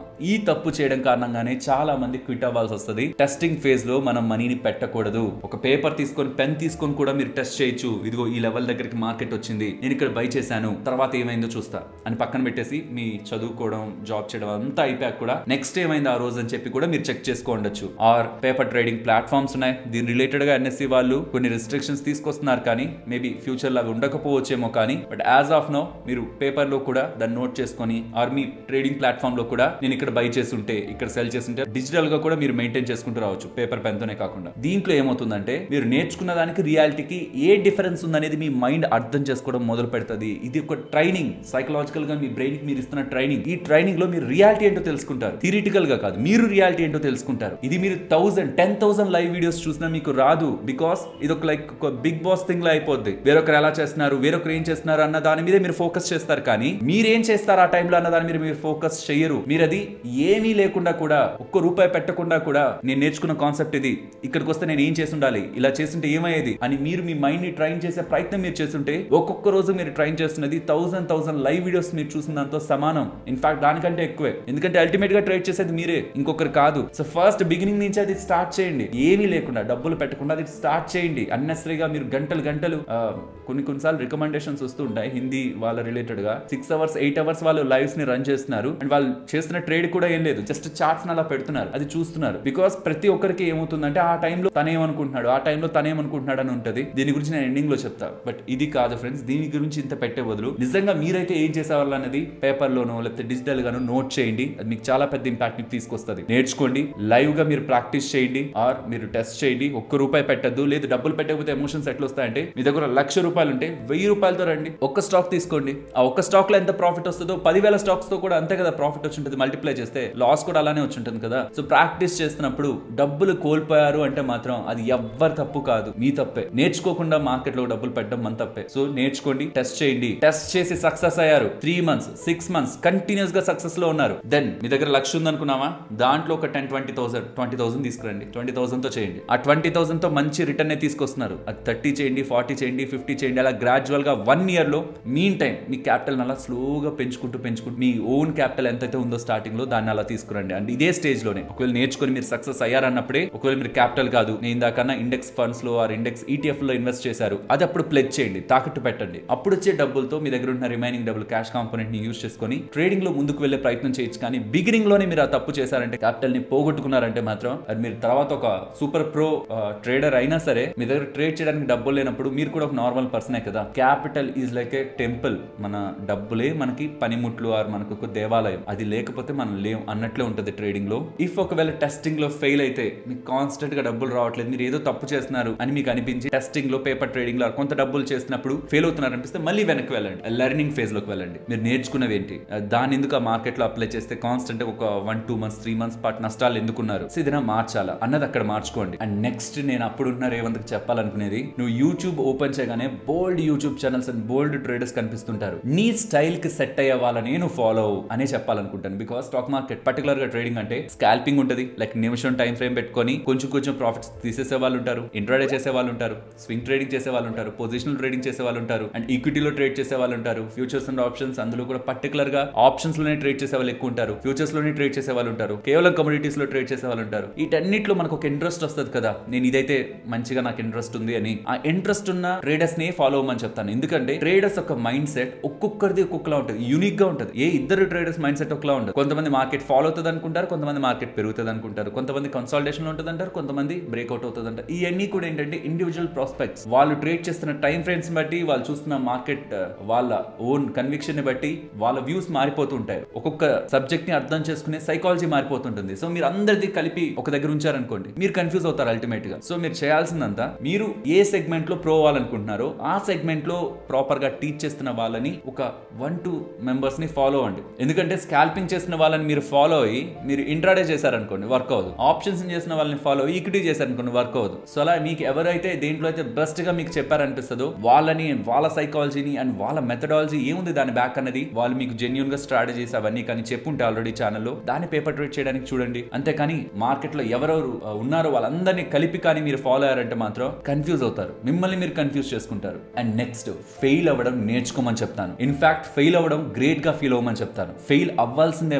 ఈ తప్పు చేయడం కారణంగానే చాలా మంది క్విట్ అవ్వాల్సి వస్తుంది టెస్టింగ్ ఫేజ్ లో మనం మనీని పెట్టకూడదు ఒక పేపర్ తీసుకొని పెన్ తీసుకొని కూడా మీరు టెస్ట్ చేయొచ్చు ఇదిగో ఈ లెవెల్ దగ్గరికి మార్కెట్ వచ్చింది నేను ఇక్కడ బై చేశాను తర్వాత ఏమైందో చూస్తా అని పక్కన పెట్టేసి మీ చదువుకోవడం జాబ్ చేయడం అంతా అయిపోయాక కూడా నెక్స్ట్ ఏమైంది ఆ రోజు అని చెప్పి కూడా మీరు చెక్ చేసుకోండొచ్చు ఆర్ పేపర్ ట్రేడింగ్ ప్లాట్ఫామ్స్ ఉన్నాయి దీని రిలేటెడ్ గా ఎన్ఎస్సి వాళ్ళు కొన్ని రిస్ట్రిక్షన్స్ తీసుకొస్తున్నారు కానీ మేబీ ఫ్యూచర్ లో అవి ఉండకపోవచ్చేమో కానీ బట్ యాజ్ ఆఫ్ నో మీరు పేపర్ లో కూడా దాన్ని నోట్ చేసుకొని ఆర్ మీ ట్రేడింగ్ ప్లాట్ఫామ్ లో కూడా నేను ఇక్కడ బై చేస్తుంటే ఇక్కడ సెల్ చేస్తుంటే డిజిటల్ గా కూడా మీరు మెయింటైన్ చేసుకుంటూ రావచ్చు పేపర్ పెన్ తోనే కాకుండా దీంట్లో ఏమవుతుందంటే మీరు నేర్చుకున్న దానికి రియాలిటీకి ఏ డిఫరెన్స్ ఉందనేది మీ మైండ్ అర్థం చేసుకోవడం మొదలు పెడుతుంది ఇది ఒక ట్రైనింగ్ సైకలాజికల్ గా మీ బ్రెయిన్ కి మీరు ఇస్తున్న ట్రైనింగ్ ఈ ట్రైనింగ్ లో మీరు రియాలిటీ ఏంటో తెలుసుకుంటారు థిరిటికల్ గా కాదు మీరు రియాలిటీ ఏంటో తెలుసుకుంటారు ఇది మీరు thousand ten thousand live videos చూసినా మీకు రాదు బికాస్ ఇది ఒక లైక్ ఒక బిగ్ బాస్ థింగ్ లో అయిపోద్ది వేరొకరు ఎలా చేస్తున్నారు వేరొకరు ఏం చేస్తున్నారు అన్న దాని మీద మీరు ఫోకస్ చేస్తారు కానీ మీరేం చేస్తారు ఆ టైంలో అన్న దాని మీద మీరు ఫోకస్ చేయరు మీరు అది ఏమీ లేకుండా కూడా ఒక్క రూపాయి పెట్టకుండా కూడా నేను నేర్చుకున్న కాన్సెప్ట్ ఇది ఇక్కడికి వస్తే నేను ఏం చేసి ఉండాలి ఇలా చేస్తుంటే ఏమయ్యేది అని మీరు మీ మైండ్ ని ట్రైన్ చేసే ప్రయత్నం మీరు చేస్తుంటే ఒక్కొక్క రోజు మీరు ట్రైన్ చేస్తున్నది థౌసండ్ థౌసండ్ లైవ్ వీడియోస్ మీరు చూసిన దాంతో సమానం ఇన్ఫాక్ట్ దానికంటే ఎక్కువే ఎందుకంటే అల్టిమేట్ గా ట్రేడ్ చేసేది మీరే ఇంకొకరు కాదు సో ఫస్ట్ బిగినింగ్ నుంచి అది స్టార్ట్ చేయండి ఏమీ లేకుండా డబ్బులు పెట్టకుండా అది స్టార్ట్ చేయండి అన్నెసరీగా మీరు గంటలు గంటలు ఆ, కొన్ని కొన్నిసార్లు రికమెండేషన్స్ వస్తూ ఉంటాయి హిందీ వాళ్ళ రిలేటెడ్ గా సిక్స్ అవర్స్ ఎయిట్ అవర్స్ వాళ్ళు లైవ్స్ ని రన్ చేస్తున్నారు అండ్ వాళ్ళు చేస్తున్న ట్రేడ్ కూడా ఏం లేదు జస్ట్ చార్ట్స్ అలా పెడుతున్నారు అది చూస్తున్నారు బికాస్ ప్రతి ఒక్కరికి ఏమవుతుందంటే ఆ టైంలో తనేమనుకుంటున్నాడు ఆ టైంలో తనేమనుకుంటున్నాడు అని ఉంటది దీని గురించి నేను ఎండింగ్ లో చెప్తా బట్ ఇది కాదు ఫ్రెండ్స్ దీని గురించి ఇంత పెట్టే బదులు నిజంగా మీరైతే ఏం చేసేవాళ్ళు అనేది పేపర్ లోనో లేకపోతే డిజిటల్ గానో నోట్ చేయండి అది మీకు చాలా పెద్ద ఇంపాక్ట్ ని తీసుకొస్తుంది నేర్చుకోండి లైవ్ గా మీరు ప్రాక్టీస్ చేయండి ఆర్ మీరు టెస్ట్ చేయండి ఒక్క రూపాయి పెట్టద్దు లేదు డబ్బులు పెట్టకపోతే ఎమోషన్స్ ఎట్లా వస్తాయంటే మీ దగ్గర లక్ష రూపాయలు ఉంటే వెయ్యి రూపాయలతో రండి ఒక్క స్టాక్ తీసుకోండి ఆ ఒక్క స్టాక్ లో ఎంత ప్రాఫిట్ వస్తుందో పదివేల స్టాక్స్ తో కూడా అంతే కదా ప్రాఫిట్ వచ్చి ఉంటుంది మల్టిప్లై చేస్తే లాస్ కూడా అలానే వచ్చి ఉంటుంది కదా సో ప్రాక్టీస్ చేస్తున్నప్పుడు డబ్బులు కోల్పోయారు అంటే మాత్రం అది ఎవ్వరు తప్పు కాదు మీ తప్పే నేర్చుకోకుండా మార్కెట్ లో డబ్బులు పెట్టడం మన తప్పే సో నేర్చుకోండి టెస్ట్ చేయండి టెస్ట్ చేసి సక్సెస్ అయ్యారు three months six months continuous గా సక్సెస్ లో ఉన్నారు దెన్ మీ దగ్గర లక్ష ఉందనుకున్నావా దాంట్లో ఒక ten twenty thousand twenty thousand తీసుకురండి ట్వంటీ థౌసండ్ తో చేయండి ఆ ట్వంటీ థౌసండ్ తో మంచి రిటర్న్ తీసుకొస్తున్నారు అది థర్టీ చేయండి ఫార్టీ చేయండి ఫిఫ్టీ చేయండి అలా గ్రాడ్యువల్ గా వన్ ఇయర్ లో మీన్ టైం మీ క్యాపిటల్ అలా స్లోగా పెంచుకుంటూ పెంచుకుంటూ మీ ఓన్ క్యాపిటల్ ఎంతైతే ఉందో స్టార్టింగ్ లో దాన్ని అలా తీసుకురండి అండ్ ఇదే స్టేజ్ లోనే ఒకవేళ నేర్చుకొని మీరు సక్సెస్ అయ్యారన్నప్పుడే ఒకవేళ మీరు క్యాపిటల్ కాదు నేను ఇందాకన్నా ఇండెక్స్ ఫండ్స్ లో ఆర్ ఇండెక్స్ ఈటీఎఫ్ లో ఇన్వెస్ట్ చేశారు అది అప్పుడు ప్లెజ్ చేయండి తాకట్టు పెట్టండి అప్పుడు వచ్చే డబ్బులతో మీ దగ్గర ఉన్న రిమైనింగ్ డబ్బులు క్యాష్ కాంపోనెంట్ ని యూస్ చేసుకొని ట్రేడింగ్ లో ముందుకు వెళ్లే ప్రయత్నం చేయొచ్చు కానీ బిగినింగ్ లోనే మీరు ఆ తప్పు చేశారంటే క్యాపిటల్ ని పోగొట్టుకున్నారంటే మాత్రం అది మీరు తర్వాత ఒక సూపర్ ప్రో ట్రేడర్ అయినా సరే మీ దగ్గర ట్రేడ్ చేయడానికి డబ్బులు లేనప్పుడు మీరు కూడా ఒక నార్మల్ పర్సనే కదా capital is like a temple మన డబ్బులే మనకి పనిముట్లు ఆర్ మనకు ఒక దేవాలయం అది లేకపోతే మనం లేం అన్నట్లే ఉంటుంది ట్రేడింగ్ లో ఇఫ్ ఒకవేళ టెస్టింగ్ లో ఫెయిల్ అయితే మీకు కాన్స్టెంట్ గా డబ్బులు రావట్లేదు మీరు ఏదో తప్పు చేస్తున్నారు అని మీకు అనిపించి టెస్టింగ్ లో పేపర్ ట్రేడింగ్ లో కొంత డబ్బులు చేసినప్పుడు ఫెయిల్ అవుతున్నారు అనిపిస్తే మళ్ళీ వెనక్కి వెళ్ళండి లెర్నింగ్ ఫేజ్ లోకి వెళ్ళండి మీరు నేర్చుకున్నవి ఏంటి దాని ఎందుకు ఆ మార్కెట్ లో అప్లై చేస్తే కాన్స్టెంట్ ఒక one two months three months పాటు నష్టాలు ఎందుకున్నారు సో ఇదినా మార్చాలా అన్నది అక్కడ మార్చుకోండి అండ్ నెక్స్ట్ నేను అప్పుడున్న రేవంత్కి చెప్పాలనుకునేది నువ్వు యూట్యూబ్ ఓపెన్ చేయగానే బోల్డ్ యూట్యూబ్ ఛానల్స్ అండ్ బోల్డ్ ట్రేడర్స్ కనిపిస్తుంటారు నీ స్టైల్ కి సెట్ అయ్యే వాళ్ళని నువ్వు ఫాలో అనే చెప్పాలనుకుంటాను బికాస్ స్టాక్ మార్కెట్ పర్టికులర్ గా ట్రేడింగ్ అంటే స్కాల్పింగ్ ఉంటుంది లైక్ నిమిషం టైం ఫ్రేమ్ పెట్టుకొని కొంచెం కొంచెం ప్రాఫిట్స్ తీసేసే వాళ్ళు ఉంటారు ఇంట్రాడే చేసే వాళ్ళు ఉంటారు స్వింగ్ ట్రేడింగ్ చేసే వాళ్ళు ఉంటారు పొజిషనల్ ట్రేడింగ్ చేసే వాళ్ళు ఉంటారు అండ్ ఈక్విటీలో ట్రేడ్ చేసే వాళ్ళు ఉంటారు ఫ్యూచర్స్ అండ్ ఆప్షన్స్ అందులో కూడా పర్టికులర్ గా ఆప్షన్స్ లోనే ట్రేడ్ చేసే వాళ్ళు ఎక్కువ ఉంటారు ఫ్యూచర్స్ లోనే ట్రేడ్ చేసే వాళ్ళు ఉంటారు కేవలం కమ్యూనిటీస్ లో ట్రేడ్ చేసే వాళ్ళు ఉంటారు వీటన్నిటిలో మనకు ఒక ఇంట్రెస్ట్ వస్తుంది కదా నేను ఇదైతే మంచిగా నాకు ఇంట్రెస్ట్ ఉంది అని ఆ ఇంట్రెస్ట్ ఉన్న ట్రేడర్స్ నే ఫాలో అవ్వమని చెప్తాను ఎందుకంటే ట్రేడర్స్ ఒక మైండ్ సెట్ ఒక్కొక్కరిది ఒక్కొక్కలా ఉంటుంది యూనిక్ గా ఉంటుంది ఏ ఇద్దరు ట్రేడర్స్ మైండ్ సెట్ ఒకలా ఉంటుంది కొంతమంది మార్కెట్ ఫాలో అవుతుంది అనుకుంటారు కొంతమంది మార్కెట్ పెరుగుతుంది అనుకుంటారు కొంతమంది కన్సాలిడేషన్ ఉంటుంది అంటారు కొంతమంది బ్రేక్అవుట్ అవుతుంది అంటారు ఇవన్నీ కూడా ఏంటంటే ఇండివిజువల్ ప్రాస్పెక్ట్స్ వాళ్ళు ట్రేడ్ చేస్తున్న టైం ఫ్రేమ్స్ బట్టి వాళ్ళు చూస్తున్న మార్కెట్ వాళ్ళ ఓన్ కన్విక్షన్ ని బట్టి వాళ్ళ వ్యూస్ మారిపోతూ ఉంటాయి ఒక్కొక్క సబ్జెక్ట్ ని అర్థం చేసుకునే సైకాలజీ మారిపోతుంటుంది సో మీరు అందరిది కలిపి ఒక దగ్గర ఉంచారనుకోండి మీరు కన్ఫ్యూజ్ అవుతారు అల్టిమేట్ గా సో మీరు చేయాల్సిందంతా మీరు ఏ సెగ్మెంట్ లో ప్రో అవ్వాలనుకుంటున్నారో ఆ సెగ్మెంట్ లో ప్రాపర్ గా టీచ్ చేస్తున్న వాళ్ళని ఒక వన్ టూ మెంబర్స్ ని ఫాలో అవ్వండి ఎందుకంటే స్కాల్పింగ్ చేసిన వాళ్ళని మీరు ఫాలో అయ్యి మీరు ఇంట్రాడే చేశారనుకోండి వర్క్ అవ్వదు ఆప్షన్స్ చేసిన వాళ్ళని ఫాలో అయ్యి ఈక్విటీ చేశారనుకోండి వర్క్ అవ్వదు సో అలా మీకు ఎవరైతే దేంట్లో అయితే బెస్ట్ గా మీకు చెప్పారనిపిస్తుందో వాళ్ళని వాళ్ళ సైకాలజీని అండ్ వాళ్ళ మెథడాలజీ ఏముంది దాని బ్యాక్ అనేది వాళ్ళు మీకు జెన్యున్ గా స్ట్రాటజీస్ అవన్నీ కానీ చెప్పుంటే ఆల్రెడీ ఛానల్లో దాన్ని పేపర్ ట్రేడ్ చేయడానికి చూడండి అంతేకాని మార్కెట్ లో ఎవరెవరు ఆ, ఉన్నారో వాళ్ళందరినీ కలిపి కానీ మీరు ఫాలో అయ్యారంటే మాత్రం కన్ఫ్యూజ్ అవుతారు మిమ్మల్ని మీరు కన్ఫ్యూజ్ చేసుకుంటారు అండ్ నెక్స్ట్ ఫెయిల్ అవ్వడం నేర్చుకోమని చెప్తాను ఇన్ఫాక్ట్ ఫెయిల్ అవ్వడం గ్రేట్ గా ఫీల్ అవ్వమని చెప్తాను ఫెయిల్ అవ్వాల్సిందే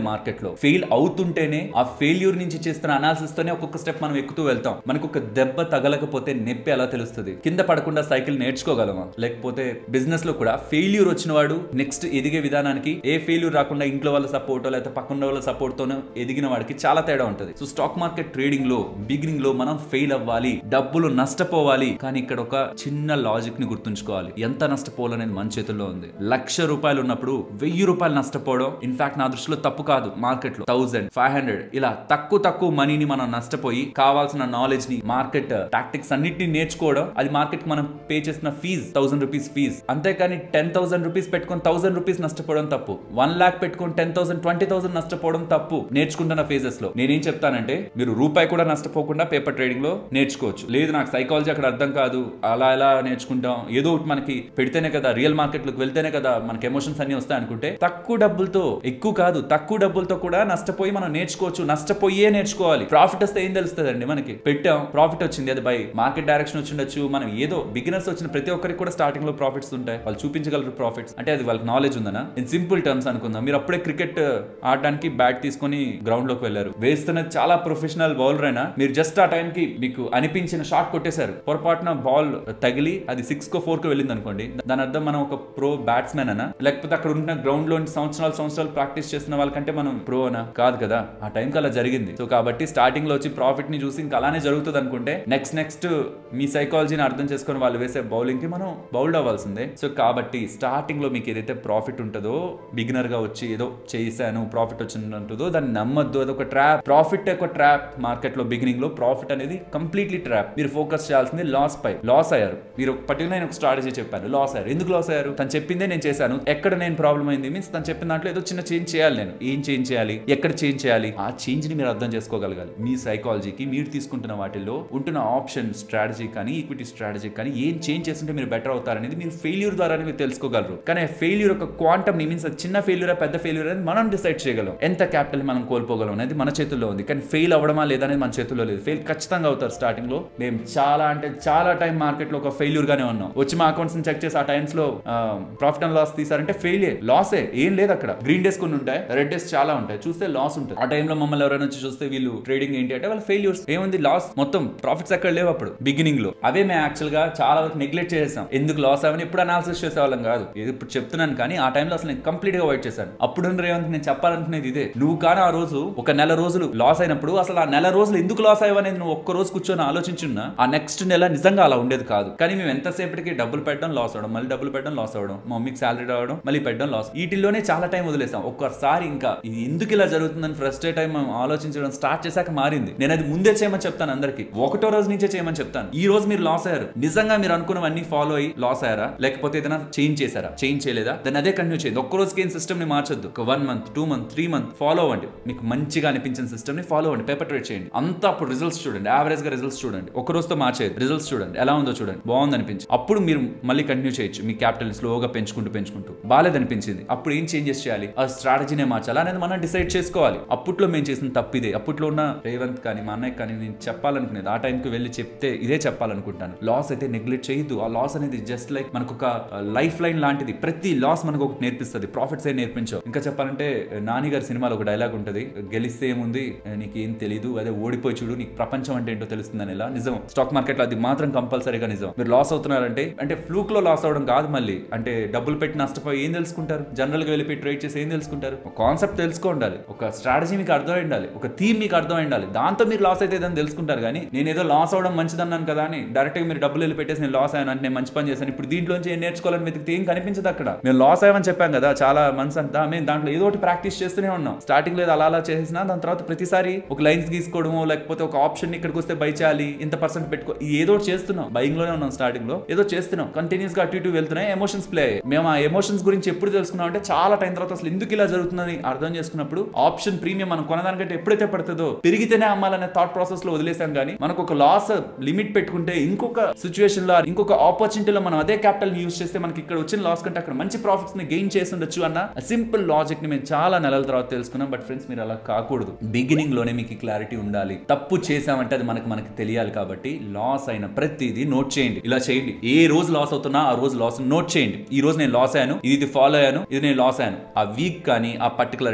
మార్కెట్ లో ఫెయిల్ అవుతుంటేనే ఆ ఫెయిల్యూర్ నుంచి చేస్తున్న అనాలిసిస్ తోనే ఒక్కొక్క స్టెప్ మనం ఎక్కుతూ వెళ్తాం మనకు ఒక దెబ్బ తగలకపోతే నొప్పి ఎలా తెలుస్తుంది కింద పడకుండా సైకిల్ నేర్చుకోగలమా లేకపోతే బిజినెస్ లో కూడా ఫెయిల్యూర్ వచ్చిన వాడు నెక్స్ట్ ఎదిగే విధానానికి ఏ ఫెయిల్యూర్ రాకుండా ఇంట్లో వాళ్ళ సపోర్ట్ లేకపోతే పక్కన వాళ్ళ సపోర్ట్ తోనో ఎదిగిన వాడికి చాలా తేడా ఉంటుంది సో స్టాక్ మార్కెట్ ట్రేడింగ్ లో బిగినింగ్ లో మనం ఫెయిల్ అవ్వాలి డబ్బులు నష్టపోవాలి కానీ ఇక్కడ ఒక చిన్న లాజిక్ ని గుర్తుంచుకోవాలి ఎంత నష్టపోవాలనేది మన చేతుల్లో ఉంది లక్ష రూపాయలు ఉన్నప్పుడు వెయ్యి రూపాయలు నష్టపోవడం ఇన్ఫాక్ట్ నా దృష్టిలో తప్పు కాదు మార్కెట్ లో థౌసండ్ ఫైవ్ హండ్రెడ్ ఇలా తక్కువ తక్కువ మనీని మనం నష్టపోయి కావాల్సిన నాలెడ్జ్ ని మార్కెట్ టాక్టిక్స్ అన్నిటిని నేర్చుకోవడం అది మార్కెట్ మనం పే చేసిన ఫీజ్ థౌసండ్ రూపీస్ ఫీజ్ అంతేకాని టెన్ థౌసండ్ రూపీస్ పెట్టుకొని థౌసండ్ రూపీస్ నష్టపోవడం తప్పు వన్ లాక్ పెట్టుకొని టెన్ థౌసండ్ ట్వంటీ థౌసండ్ నష్టపోవడం తప్పు నేర్చుకుంటున్న ఫేజెస్ లో నేనేం చెప్తానంటే మీరు రూపాయి కూడా నష్టపోకుండా పేపర్ ట్రేడింగ్ లో నేర్చుకోవచ్చు లేదు నాకు సైకాలజీ అక్కడ అర్థం కాదు అలా ఎలా నేర్చుకుంటాం ఏదో ఒకటి మనకి పెడితేనే కదా రియల్ మార్కెట్ లోకి వెళ్తేనే కదా మనకి ఎమోషన్స్ అన్ని వస్తాయి అనుకుంటే తక్కువ డబ్బులతో ఎక్కువ కాదు తక్కువ డబ్బులతో కూడా నష్టపోయి మనం నేర్చుకోవచ్చు నష్టపోయే నేర్చుకోవాలి ప్రాఫిట్ వస్తే ఏం తెలుస్తుందండి మనకి పెట్టాం ప్రాఫిట్ వచ్చింది అది బై మార్కెట్ డైరెక్షన్ వచ్చిండొచ్చు మనం ఏదో బిగినర్స్ వచ్చిన ప్రతి ఒక్కరికి కూడా స్టార్టింగ్ లో ప్రాఫిట్స్ ఉంటాయి వాళ్ళు చూపించగలరు ప్రాఫిట్స్ అంటే అది వాళ్ళకి నాలెడ్జ్ ఉందనా ఇన్ సింపుల్ టర్మ్స్ అనుకుందాం మీరు అప్పుడే క్రికెట్ ఆడడానికి బ్యాట్ తీసుకొని గ్రౌండ్ లోకి వెళ్ళారు వేస్తున్నది చాలా ప్రొఫెషనల్ బౌలర్ అయినా మీరు జస్ట్ ఆ టైం కి మీకు అనిపించిన షాట్ కొట్టేశారు పొరపాటున బాల్ తగిలి అది సిక్స్ కో ఫోర్ కో వెళ్ళింది అనుకోండి దాని అర్థం మనం ఒక ప్రో బ్యాట్స్మెన్ అనా లేకపోతే అక్కడ ఉన్న గ్రౌండ్ లో సంవత్సరాలు సంవత్సరాలు ప్రాక్టీస్ చేస్తున్న వాళ్ళకంటే మనం ప్రో అనా కాదు కదా ఆ టైంకి అలా జరిగింది సో కాబట్టి స్టార్టింగ్ లో వచ్చి ప్రాఫిట్ ని చూసి ఇంకా అలానే జరుగుతుంది అనుకుంటే నెక్స్ట్ నెక్స్ట్ మీ సైకాలజీని అర్థం చేసుకొని వాళ్ళు వేసే బౌలింగ్ కి మనం బౌల్డ్ అవ్వాల్సిందే సో కాబట్టి స్టార్టింగ్ లో మీకు ఏదైతే ప్రాఫిట్ ఉంటుందో బిగినర్ గా వచ్చి ఏదో చేశాను ప్రాఫిట్ వచ్చిందంటుందో దాన్ని నమ్మద్దు అది ఒక ట్రాప్ ప్రాఫిట్ ఒక ట్రాప్ మార్కెట్ లో బిగినింగ్ లో ప్రాఫిట్ అనేది కంప్లీట్లీ ట్రాప్ మీరు ఫోకస్ చేయాల్సింది లాస్ పై లాస్ అయ్యారు మీరు పర్టికులర్ నేను ఒక స్ట్రాటజీ చెప్పాను లాస్ అయ్యారు ఎందుకు లాస్ అయ్యారు తను చెప్పిందే నేను చేశాను ఎక్కడ నేను ప్రాబ్లం అయింది మీన్స్ తను చెప్పిన దాంట్లో ఏదో చిన్న చేంజ్ చేయాలి నేను ఏం చేంజ్ చేయాలి ఎక్కడ చేంజ్ చేయాలి ఆ చేంజ్ ని మీరు అర్థం చేసుకోగలగాలి మీ సైకాలజీకి మీరు తీసుకుంటున్న వాటిల్లో ఉంటున్న ఆప్షన్ స్ట్రాటజీ కానీ ఈక్విటీ స్ట్రాటజీ కానీ ఏం చేంజ్ చేస్తుంటే మీరు బెటర్ అవుతారనేది మీరు ఫెయిల్యూర్ ద్వారానే మీరు తెలుసుకోగలరు కానీ ఫెయిల్యూర్ ఒక క్వాంటమ్ ని మీన్స్ చిన్న ఫెయిల్యూర్ పెద్ద ఫెయిల్యూర్ అనేది మనం డిసైడ్ చేయగలం ఎంత క్యాపిటల్ మనం కోల్పోగలం అనేది మన చేతుల్లో ఉంది కానీ ఫెయిల్ అవ్వడమా లేదా అనేది మన చేతుల్లో లేదు ఫెయిల్ ఖచ్చితంగా అవుతారు స్టార్టింగ్ లో మేము చాలా అంటే చాలా టైం మార్కెట్ లో ఒక ఫెయిల్యూర్ గానే ఉన్నాం వచ్చి మా అకౌంట్స్ ని చెక్ చేసి ఆ టైమ్స్ లో ప్రాఫిట్ అండ్ లాస్ తీసారంటే ఫెయిల్ లాసే ఏం లేదు అక్కడ గ్రీన్ డేస్ కొన్ని ఉంటాయి రెడ్ డేస్ చాలా ఉంటాయి చూస్తే లాస్ ఉంటుంది ఆ టైంలో మమ్మల్ని ఎవరైనా వచ్చి చూస్తే వీళ్ళు ట్రేడింగ్ ఏంటి అంటే వాళ్ళ ఫెయిల్యూర్స్ ఏముంది లాస్ మొత్తం ప్రాఫిట్స్ ఎక్కడ లేవు అప్పుడు బిగినింగ్ లో అవే మేము యాక్చువల్ గా చాలా వరకు నెగ్లెక్ట్ చేసాం ఎందుకు లాస్ అవని ఇప్పుడు అనాలిసిస్ చేసేవాళ్ళం కాదు ఇది ఇప్పుడు చెప్తున్నాను కానీ ఆ టైంలో అసలు నేను కంప్లీట్ గా అవాయిడ్ చేశాను అప్పుడు రేవంత్ నేను చెప్పాలనుకునేది ఇదే నువ్వు కానీ ఆ రోజు ఒక నెల రోజులు లాస్ అయినప్పుడు అసలు ఆ నెల రోజులు ఎందుకు లాస్ అయ్యవనేది నువ్వు ఒక్క రోజు కూర్చొని ఆలోచించున్నా ఆ నెక్స్ట్ నెల నిజంగా అలా ఉండేది కాదు కానీ మేము ఎంతసేపటికి డబ్బులు పెట్టడం లాస్ అవడం మళ్ళీ డబ్బులు పెట్టడం లాస్ అవడం మా మమ్మీకి శాలరీ రావడం మళ్ళీ పెట్టడం లాస్ వీటిల్లోనే చాలా టైం వదిలేసాం ఒక్కసారి ఇంకా ఇది ఎందుకు ఇలా జరుగుతుందని ఫ్రస్ట్రేట్ టైం మేము ఆలోచించడం స్టార్ట్ చేశాక మారింది నేను అది ముందే చేయమని చెప్తాను అందరికి ఒకటో రోజు నుంచే చేయమని చెప్తాను ఈ రోజు మీరు లాస్ అయ్యారు నిజంగా మీరు అనుకున్నవన్నీ ఫాలో అయ్యి లాస్ అయ్యారా లేకపోతే ఏదైనా చేంజ్ చేశారా చేంజ్ చేయలేదా దాన్ని అదే కంటిన్యూ చేయండి ఒక్క రోజుకి ఏం సిస్టమ్ ని మార్చొద్దు ఒక one month two month three month follow అవ్వండి మీకు మంచిగా అనిపించిన సిస్టమ్ ని ఫాలో అవ్వండి పేపర్ ట్రేడ్ చేయండి అంతా అప్పుడు రిజల్ట్స్ చూడండి యావరేజ్ గా రిజల్ట్స్ చూడండి ఒక రోజుతో మార్చేది రిజల్ట్స్ చూడండి ఎలా ఉందో చూడండి బాగుంది అనిపించి అప్పుడు మీరు మళ్ళీ కంటిన్యూ చేయొచ్చు మీ క్యాపిటల్ స్లోగా పెంచుకుంటూ పెంచుకుంటూ బాగాలేదు అనిపించింది అప్పుడు ఏం చేంజెస్ చేయాలి ఆ స్ట్రాటజీనే మార్చాలి అనేది మనం డిసైడ్ చేసుకోవాలి అప్పట్లో మేము చేసిన తప్పు ఇదే అప్పట్లో ఉన్న రేవంత్ కానీ మా అన్నయ్య కానీ నేను చెప్పాలనుకునేది ఆ టైంకి వెళ్ళి చెప్తే ఇదే చెప్పాలనుకుంటాను లాస్ అయితే నెగ్లెక్ట్ చేయొద్దు ఆ లాస్ అనేది జస్ట్ లైక్ మనకు ఒక లైఫ్ లైన్ లాంటిది ప్రతి లాస్ మనకు ఒకటి నేర్పిస్తుంది ప్రాఫిట్స్ ఏ నేర్పించావు ఇంకా చెప్పాలంటే నాని గారి సినిమాలో ఒక డైలాగ్ ఉంటుంది గెలిస్తే ఏముంది నీకు ఏం తెలియదు అదే ఓడిపోయి చూడు నీకు ప్రపంచం అంటే ఏంటో తెలుస్తుందని ఇలా నిజం స్టాక్ మార్కెట్ లో అది మాత్రం కంపల్సరీగా నిజం మీరు లాస్ అవుతున్నారంటే అంటే ఫ్లూక్ లో లాస్ అవడం కాదు మళ్ళీ అంటే డబ్బులు పెట్టి నష్టపోయి ఏం తెలుసుకుంటారు జనరల్ గా వెళ్ళిపోయి ట్రేడ్ చేసి ఏం తెలుసుకుంటారు ఒక కాన్సెప్ట్ తెలుసుకో ఉండాలి ఒక స్ట్రాటజీ మీకు అర్థమై ఉండాలి ఒక థీమ్ మీకు అర్థమై ఉండాలి దాంతో మీరు లాస్ అయితే ఏదని తెలుసుకుంటారు కానీ నేను ఏదో లాస్ అవడం మంచిదన్నాను కదా అని డైరెక్ట్ గా మీరు డబ్బులు వెళ్ళి పెట్టేసి నేను లాస్ అయ్యాను అంటే నేను మంచి పని చేశాను ఇప్పుడు దీంట్లోంచి ఏం నేర్చుకోవాలని వెతికితే ఏం కనిపించదు అక్కడ మేము లాస్ అయ్యామని చెప్పాం కదా చాలా మంత్స్ అంతా మేము దాంట్లో ఏదో ఒకటి ప్రాక్టీస్ చేస్తూనే ఉన్నాం స్టార్టింగ్ లో అలా అలా చేసినా దాని తర్వాత ప్రతిసారి ఒక లైన్స్ గీసుకోవడమో లేకపోతే ఒక ఆప్షన్ ఇక్కడికి వస్తే బై చేయాలి ఇంత పర్సెంట్ పెట్టుకో ఈ ఏదో ఒకటి చేస్తున్నాం బయింగ్ లోనే ఉన్నాం స్టార్టింగ్ లో ఏదో చేస్తున్నాం కంటిన్యూస్ గా అటు ఇటు వెళ్తున్నాయి ఎమోషన్స్ ప్లే అయ్యాయి మేము ఆ ఎమోషన్స్ గురించి ఎప్పుడు తెలుసుకున్నాం అంటే చాలా టైం తర్వాత అసలు ఎందుకు ఇలా జరుగుతుందని అర్థం చేసుకున్నప్పుడు ఆప్షన్ ప్రీమియం మనం కొనదానికంటే ఎప్పుడైతే పడుతుందో పెరిగితేనే అమ్మాలనే థాట్ ప్రాసెస్ లో వదిలేసాం కానీ మనకు ఒక లాస్ లిమిట్ పెట్టుకుంటే ఇంకొక సిచ్యువేషన్ లో ఇంకొక ఆపర్చునిటీలో మనం అదే క్యాపిటల్ యూస్ చేస్తే మనకి ఇక్కడ వచ్చిన లాస్ కంటే అక్కడ మంచి ప్రాఫిట్స్ ని గెయిన్ చేసి ఉండొచ్చు అన్న సింపుల్ లాజిక్ ని మేము చాలా నెలల తర్వాత తెలుసుకున్నాం బట్ ఫ్రెండ్స్ మీరు అలా కాకూడదు బిగినింగ్ లోనే మీకు క్లారిటీ ఉండాలి తప్పు చేసామంటే అది మనకు మనకి తెలియాలి కాబట్టి లాస్ అయిన ప్రతిదీ నోట్ చేయండి ఇలా చేయండి ఏ రోజు లాస్ అవుతున్నా ఆ రోజు లాస్ నోట్ చేయండి ఈ రోజు నేను లాస్ అయ్యాను ఇది ఇది ఫాలో అయ్యాను ఇది నేను లాస్ అయ్యాను ఆ వీక్ కానీ ఆ పర్టికులర్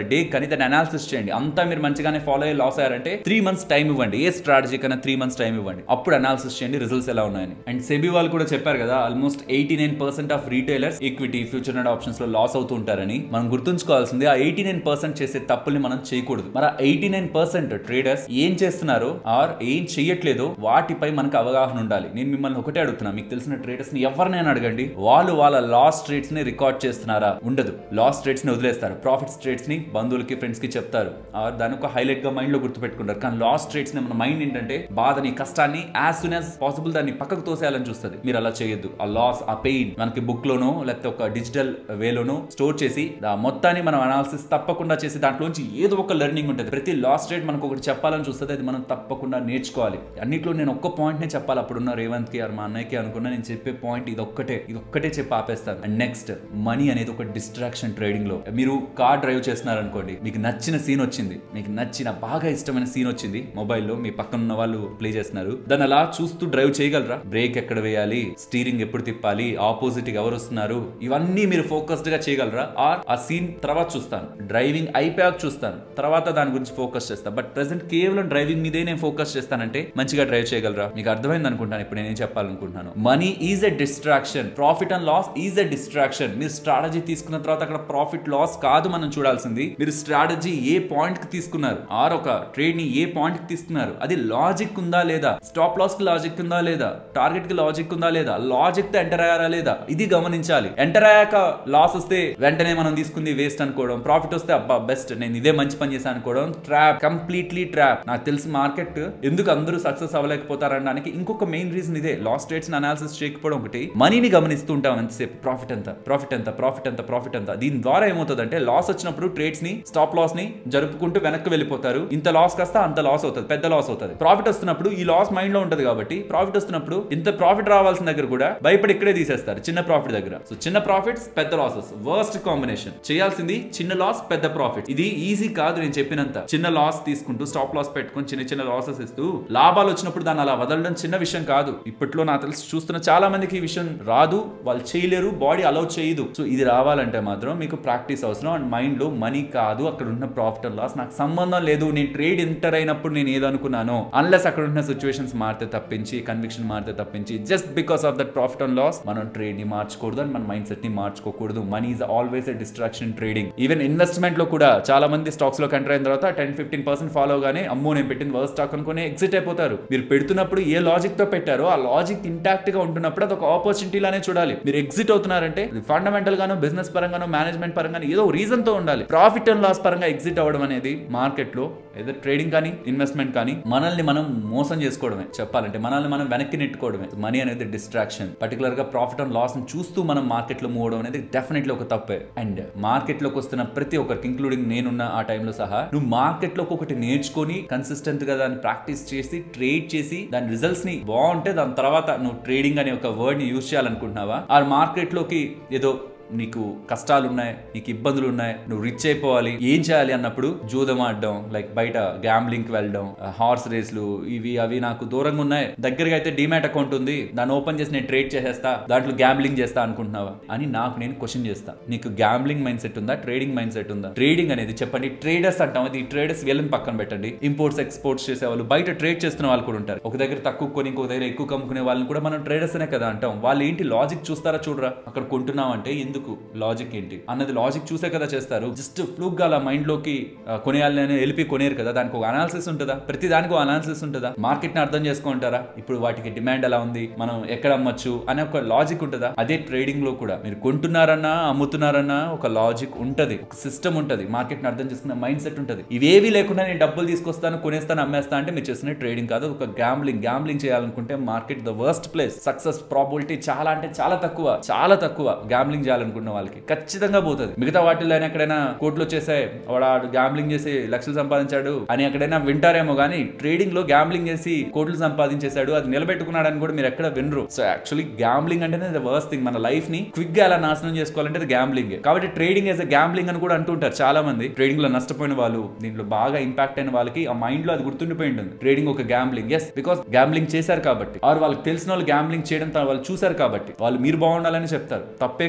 డే కానీ దాన్ని అనాలిసిస్ చేయండి అంతా మీరు మంచిగానే ఫాలో అయ్యి లాస్ అయ్యారంటే త్రీ మంత్స్ టైం ఇవ్వండి ఏ స్ట్రాటజీ కన్నా త్రీ మంత్స్ టైం ఇవ్వండి అప్పుడు అనాలిసిస్ చేయండి రిజల్ట్స్ ఎలా ఉన్నాయని అండ్ సెబీ వాళ్ళు కూడా చెప్పారు కదా almost eighty nine percent of retailers equity future and options లో లాస్ అవుతూ ఉంటారని మనం గుర్తుంచుకోవాల్సింది ఆ ఎయిటీ నైన్ పర్సెంట్ చేసే తప్పుల్ని మనం చేయకూడదు మరి ఎయిటీ నైన్ పర్సెంట్ ట్రేడర్స్ ఏం చేస్తున్నారో ఆర్ ఏం చెయ్యట్లేదో వాటిపై మనకు అవగాహన ఉండాలి నేను మిమ్మల్ని ఒకటే అడుగుతున్నా మీకు తెలిసిన ట్రేడర్స్ ని ఎవరినైనా అడగండి వాళ్ళు వాళ్ళ లాస్ ట్రేడ్స్ ని రికార్డ్ చేస్తున్నారా ఉండదు లాస్ ట్రేడ్స్ ని వదిలేస్తారు ప్రాఫిట్స్ ట్రేడ్స్ ని బంధువులకి ఫ్రెండ్స్ కి చెప్తారు ఆర్ దాని ఒక హైలైట్ గా మైండ్ లో గుర్తుపెట్టుకుంటారు కానీ లాస్ ట్రేడ్స్ ని మన మైండ్ ఏంటంటే బాధని కష్టాన్ని యాజ్ సూన్ యాజ్ పాసిబుల్ దాన్ని పక్కకు తోసేయాలని చూస్తుంది మీరు అలా చేయొద్దు ఆ లాస్ ఆ పెయిన్ మనకి బుక్ లోనో లేకపోతే ఒక డిజిటల్ వేలోనో స్టోర్ చేసి ఆ మొత్తాన్ని మనం అనాలిసిస్ తప్పకుండా చేసి దాంట్లోంచి ఏదో ఒక లెర్నింగ్ ఉంటుంది ప్రతి లాస్ట్ రేట్ మనకు ఒకటి చెప్పాలని చూస్తుంది అది మనం తప్పకుండా నేర్చుకోవాలి అన్నిట్లో నేను ఒక్క పాయింట్ నే చెప్పాలి అప్పుడున్న రేవంత్ కి మా అన్నయ్యకి అనుకున్నా నేను చెప్పే పాయింట్ ఇది ఒక్కటే ఇది ఒక్కటే చెప్పి ఆపేస్తాను అండ్ నెక్స్ట్ మనీ అనేది ఒక డిస్ట్రాక్షన్ ట్రేడింగ్ లో మీరు కార్ డ్రైవ్ చేస్తున్నారు అనుకోండి మీకు నచ్చిన సీన్ వచ్చింది మీకు నచ్చిన బాగా ఇష్టమైన సీన్ వచ్చింది మొబైల్లో మీ పక్కన ఉన్న వాళ్ళు ప్లే చేస్తున్నారు దాన్ని అలా చూస్తూ డ్రైవ్ చేయగలరా బ్రేక్ ఎక్కడ వేయాలి స్టీరింగ్ ఎప్పుడు తిప్పాలి ఆపోజిట్ ఎవరు వస్తున్నారు ఇవన్నీ మీరు ఫోకస్డ్ గా చేయగలరా ఆర్ ఆ సీన్ తర్వాత చూస్తాను డ్రైవింగ్ అయిపోయాక చూస్తాను తర్వాత దాని గురించి ఫోకస్ చేస్తాను బట్ ప్రెసెంట్ కేవలం డ్రైవింగ్ మీదే నేను ఫోకస్ చేస్తానంటే మంచిగా డ్రైవ్ చేయగలరా మీకు అర్థమైంది అనుకుంటాను ఇప్పుడు నేనేం చెప్పాలనుకుంటున్నాను money is a distraction profit and loss is a distraction మీరు స్ట్రాటజీ తీసుకున్న తర్వాత అక్కడ ప్రాఫిట్ లాస్ కాదు మనం చూడాల్సింది మీరు స్ట్రాటజీ ఏ పాయింట్ కి తీసుకున్నారు ఆర్ ఒక ట్రేడ్ ని ఏ పాయింట్ కి తీసుకున్నారు అది లాజిక్ ఉందా లేదా స్టాప్ లాస్ కి లాజిక్ ఉందా లేదా టార్గెట్ కి లాజిక్ ఉందా లేదా లాజిక్ తో ఎంటర్ అయ్యారా లేదా ఇది గమనించాలి ఎంటర్ అయ్యాక లాస్ వస్తే వెంటనే మనం తీసుకుంది వేస్ట్ అనుకోవడం ప్రాఫిట్ వస్తే అబ్బా బెస్ట్ నేను ఇదే మంచి పని చేశాను అనుకోవడం ట్రాప్ కంప్లీట్లీ ట్రాప్ నాకు తెలిసి మార్కెట్ ఎందుకు అందరూ సక్సెస్ అవ్వలేకపోతారనడానికి ఇంకొక మెయిన్ రీజన్ ఇదే లాస్ రేట్స్ అనాలిసిస్ చేయకపోవడం ఒకటి మనీని గమనిస్తూ ఉంటాం ఎంతసేపు ప్రాఫిట్ ఎంత ప్రాఫిట్ ఎంత ప్రాఫిట్ ఎంత ప్రాఫిట్ ఎంత దీని ద్వారా ఏమవుతుందంటే లాస్ వచ్చినప్పుడు ట్రేడ్స్ ని స్టాప్ లాస్ ని జరుపుకుంటూ వెనక్కి వెళ్ళిపోతారు ఇంత లాస్ కాస్త అంత లాస్ అవుతుంది పెద్ద లాస్ అవుతుంది ప్రాఫిట్ వస్తున్నప్పుడు ఈ లాస్ మైండ్ లో ఉంటది కాబట్టి ప్రాఫిట్ వస్తున్నప్పుడు ఇంత ప్రాఫిట్ రావాల్సిన దగ్గర కూడా భయపడి ఇక్కడే తీసేస్తారు చిన్న ప్రాఫిట్ దగ్గర సో చిన్న ప్రాఫిట్స్ పెద్ద లాసెస్ వర్స్ట్ కాంబినేషన్ చేయాల్సింది చిన్న లాస్ పెద్ద ప్రాఫిట్ ఇది ఈజీ కాదు నేను చెప్పినంత చిన్న లాస్ తీసుకుంటూ స్టాప్ లాస్ పెట్టుకొని చిన్న చిన్న లాసెస్ ఇస్తూ లాభాలు వచ్చినప్పుడు దాన్ని అలా వదలడం చిన్న విషయం కాదు ఇప్పట్లో నాకు తెలిసి చూస్తున్న చాలా మందికి ఈ విషయం రాదు వాళ్ళు చేయలేరు బాడీ అలౌ చేయదు సో ఇది రావాలంటే మాత్రం మీకు ప్రాక్టీస్ అవసరం అండ్ మైండ్ లో మనీ కాదు అక్కడ ఉన్న ప్రాఫిట్ అండ్ లాస్ నాకు సంబంధం లేదు నేను ట్రేడ్ ఎంటర్ అయినప్పుడు నేను ఏదో అనుకున్నాను అన్లెస్ అక్కడ ఉన్న సిచ్యువేషన్స్ మారితే తప్పించి కన్విక్షన్ మారితే తప్పించి just because of that profit and loss మనం ట్రేడ్ ని మార్చుకూడదు అండ్ మన మైండ్ సెట్ ని మార్చుకోకూడదు money is always a distraction trading even investment లో కూడా చాలా మంది స్టాక్స్ లో ఎంటర్ అయిన తర్వాత టెన్ ఫిఫ్టీన్ పర్సెంట్ ఫాలో గానే అమ్మో నేను పెట్టిన వర్స్ స్టాక్ అనుకుని ఎగ్జిట్ అయిపోతారు మీరు పెడుతున్నప్పుడు ఏ లాజిక్ తో పెట్టారో ఆ లాజిక్ ఇంటాక్ట్ గా ఉంటున్నప్పుడు అది ఒక ఆపర్చునిటీ లానే చూడాలి మీరు ఎగ్జిట్ అవుతున్నారంటే ఫండమెంటల్ గాను బిజినెస్ పరంగాను మేనేజ్మెంట్ పరంగాను ఏదో రీజన్ తో ఉండాలి ప్రాఫిట్ అండ్ లాస్ పరంగా ఎగ్జిట్ అవ్వడం అనేది మార్కెట్ లో ఏదో ట్రేడింగ్ కానీ ఇన్వెస్ట్మెంట్ కానీ మనల్ని మనం మోసం చేసుకోవడమే చెప్పాలంటే మనల్ని మనం వెనక్కి నెట్టుకోవడమే మనీ అనేది డిస్ట్రాక్షన్ పర్టికులర్ గా ప్రాఫిట్ అండ్ లాస్ ని చూస్తూ మనం మార్కెట్ లో మూవ్ అవడం అనేది డెఫినెట్లీ ఒక తప్పే అండ్ మార్కెట్ లోకి వస్తున్న ప్రతి ఒక్కరికి ఇంక్లూడింగ్ నేనున్న ఆ టైంలో సహా నువ్వు మార్కెట్ లోకి ఒకటి నేర్చుకొని కన్సిస్టెంట్ గా దాన్ని ప్రాక్టీస్ చేసి ట్రేడ్ చేసి దాని రిజల్ట్స్ ని బాగుంటే దాని తర్వాత నువ్వు ట్రేడింగ్ అనే ఒక వర్డ్ ని యూజ్ చేయాలనుకుంటున్నావా ఆ మార్కెట్ లోకి ఏదో నీకు కష్టాలు ఉన్నాయి నీకు ఇబ్బందులు ఉన్నాయి నువ్వు రిచ్ అయిపోవాలి ఏం చేయాలి అన్నప్పుడు జూదం ఆడడం లైక్ బయట గ్యాంబ్లింగ్ కి వెళ్ళడం హార్స్ రేస్లు ఇవి అవి నాకు దూరంగా ఉన్నాయి దగ్గరగా అయితే డిమాట్ అకౌంట్ ఉంది దాన్ని ఓపెన్ చేసి నేను ట్రేడ్ చేసేస్తా దాంట్లో గ్యాంబ్లింగ్ చేస్తా అనుకుంటున్నావా అని నాకు నేను క్వశ్చన్ చేస్తా నీకు గ్యాంబ్లింగ్ మైండ్ సెట్ ఉందా ట్రేడింగ్ మైండ్ సెట్ ఉందా ట్రేడింగ్ అనేది చెప్పండి ట్రేడర్స్ అంటాం అది ట్రేడర్స్ వీళ్ళని పక్కన పెట్టండి ఇంపోర్ట్స్ ఎక్స్పోర్ట్స్ చేసే వాళ్ళు బయట ట్రేడ్ చేస్తున్న వాళ్ళు కూడా ఉంటారు ఒక దగ్గర తక్కువ కొని ఇంకొక దగ్గర ఎక్కువ కమ్ముకునే వాళ్ళని కూడా మనం ట్రేడర్స్ అనే కదా అంటాం వాళ్ళు ఏంటి లాజిక్ చూస్తారా చూడరా అక్కడ కొంటున్నాం అంటే ఎందుకు లాజిక్ ఏంటి అన్నది లాజిక్ చూసే కదా చేస్తారు జస్ట్ ఫ్లూక్ గా అలా మైండ్ లోకి ఆ, కొనేయాలని వెళ్ళి కొనేరు కదా దానికి ఒక అనాలిసిస్ ఉంటుందా ప్రతి దానికి ఒక అనాలిసిస్ ఉంటుందా మార్కెట్ ని అర్థం చేసుకుంటారా ఇప్పుడు వాటికి డిమాండ్ ఎలా ఉంది మనం ఎక్కడ అమ్మొచ్చు అనే ఒక లాజిక్ ఉంటుందా అదే ట్రేడింగ్ లో కూడా మీరు కొంటున్నారన్నా అమ్ముతున్నారన్నా ఒక లాజిక్ ఉంటది ఒక సిస్టమ్ ఉంటది మార్కెట్ ని అర్థం చేసుకున్న మైండ్ సెట్ ఉంటది ఇవేవి లేకుండా నేను డబ్బులు తీసుకొస్తాను కొనేస్తాను అమ్మేస్తా అంటే మీరు చేసిన ట్రేడింగ్ కాదు ఒక గ్యాంబ్లింగ్ గ్యాంబ్లింగ్ చేయాలనుకుంటే market the worst place success probability చాలా అంటే చాలా తక్కువ చాలా తక్కువ గ్యాంబ్లింగ్ చేయాలనుకున్న వాళ్ళకి ఖచ్చితంగా పోతుంది మిగతా వాటిలో అయినా ఎక్కడైనా కోట్లు వచ్చేసాయి వాడు గ్యాంబ్లింగ్ చేసి లక్షలు సంపాదించాడు అని ఎక్కడైనా వింటారేమో కానీ ట్రేడింగ్ లో గ్యాంబ్లింగ్ చేసి కోట్లు సంపాదించేశాడు అది నిలబెట్టుకున్నాడని కూడా మీరు ఎక్కడ వినరు సో యాక్చువల్లీ గ్యాంబ్లింగ్ అంటేనే ద వర్స్ట్ థింగ్ మన లైఫ్ ని క్విక్ గా ఎలా నాశనం చేసుకోవాలంటే అది గ్యాంబ్లింగ్ కాబట్టి ట్రేడింగ్ యాజ్ అ గ్యాంబ్లింగ్ అని కూడా అంటుంటారు చాలా మంది ట్రేడింగ్ లో నష్టపోయిన వాళ్ళు దీంట్లో బాగా ఇంపాక్ట్ అయిన వాళ్ళకి ఆ మైండ్ లో అది గుర్తుండిపోయి ఉంటుంది ట్రేడింగ్ ఒక గ్యాంబ్లింగ్ ఎస్ బికాస్ గ్యాంబ్లింగ్ చేశారు కాబట్టి ఆర్ వాళ్ళకి తెలిసిన వాళ్ళు గ్యాంబ్లింగ్ చేయడం తా- వాళ్ళు చూశారు కాబట్టి వాళ్ళు మీరు బాగుండాలని చెప్తారు తప్పేం కాదు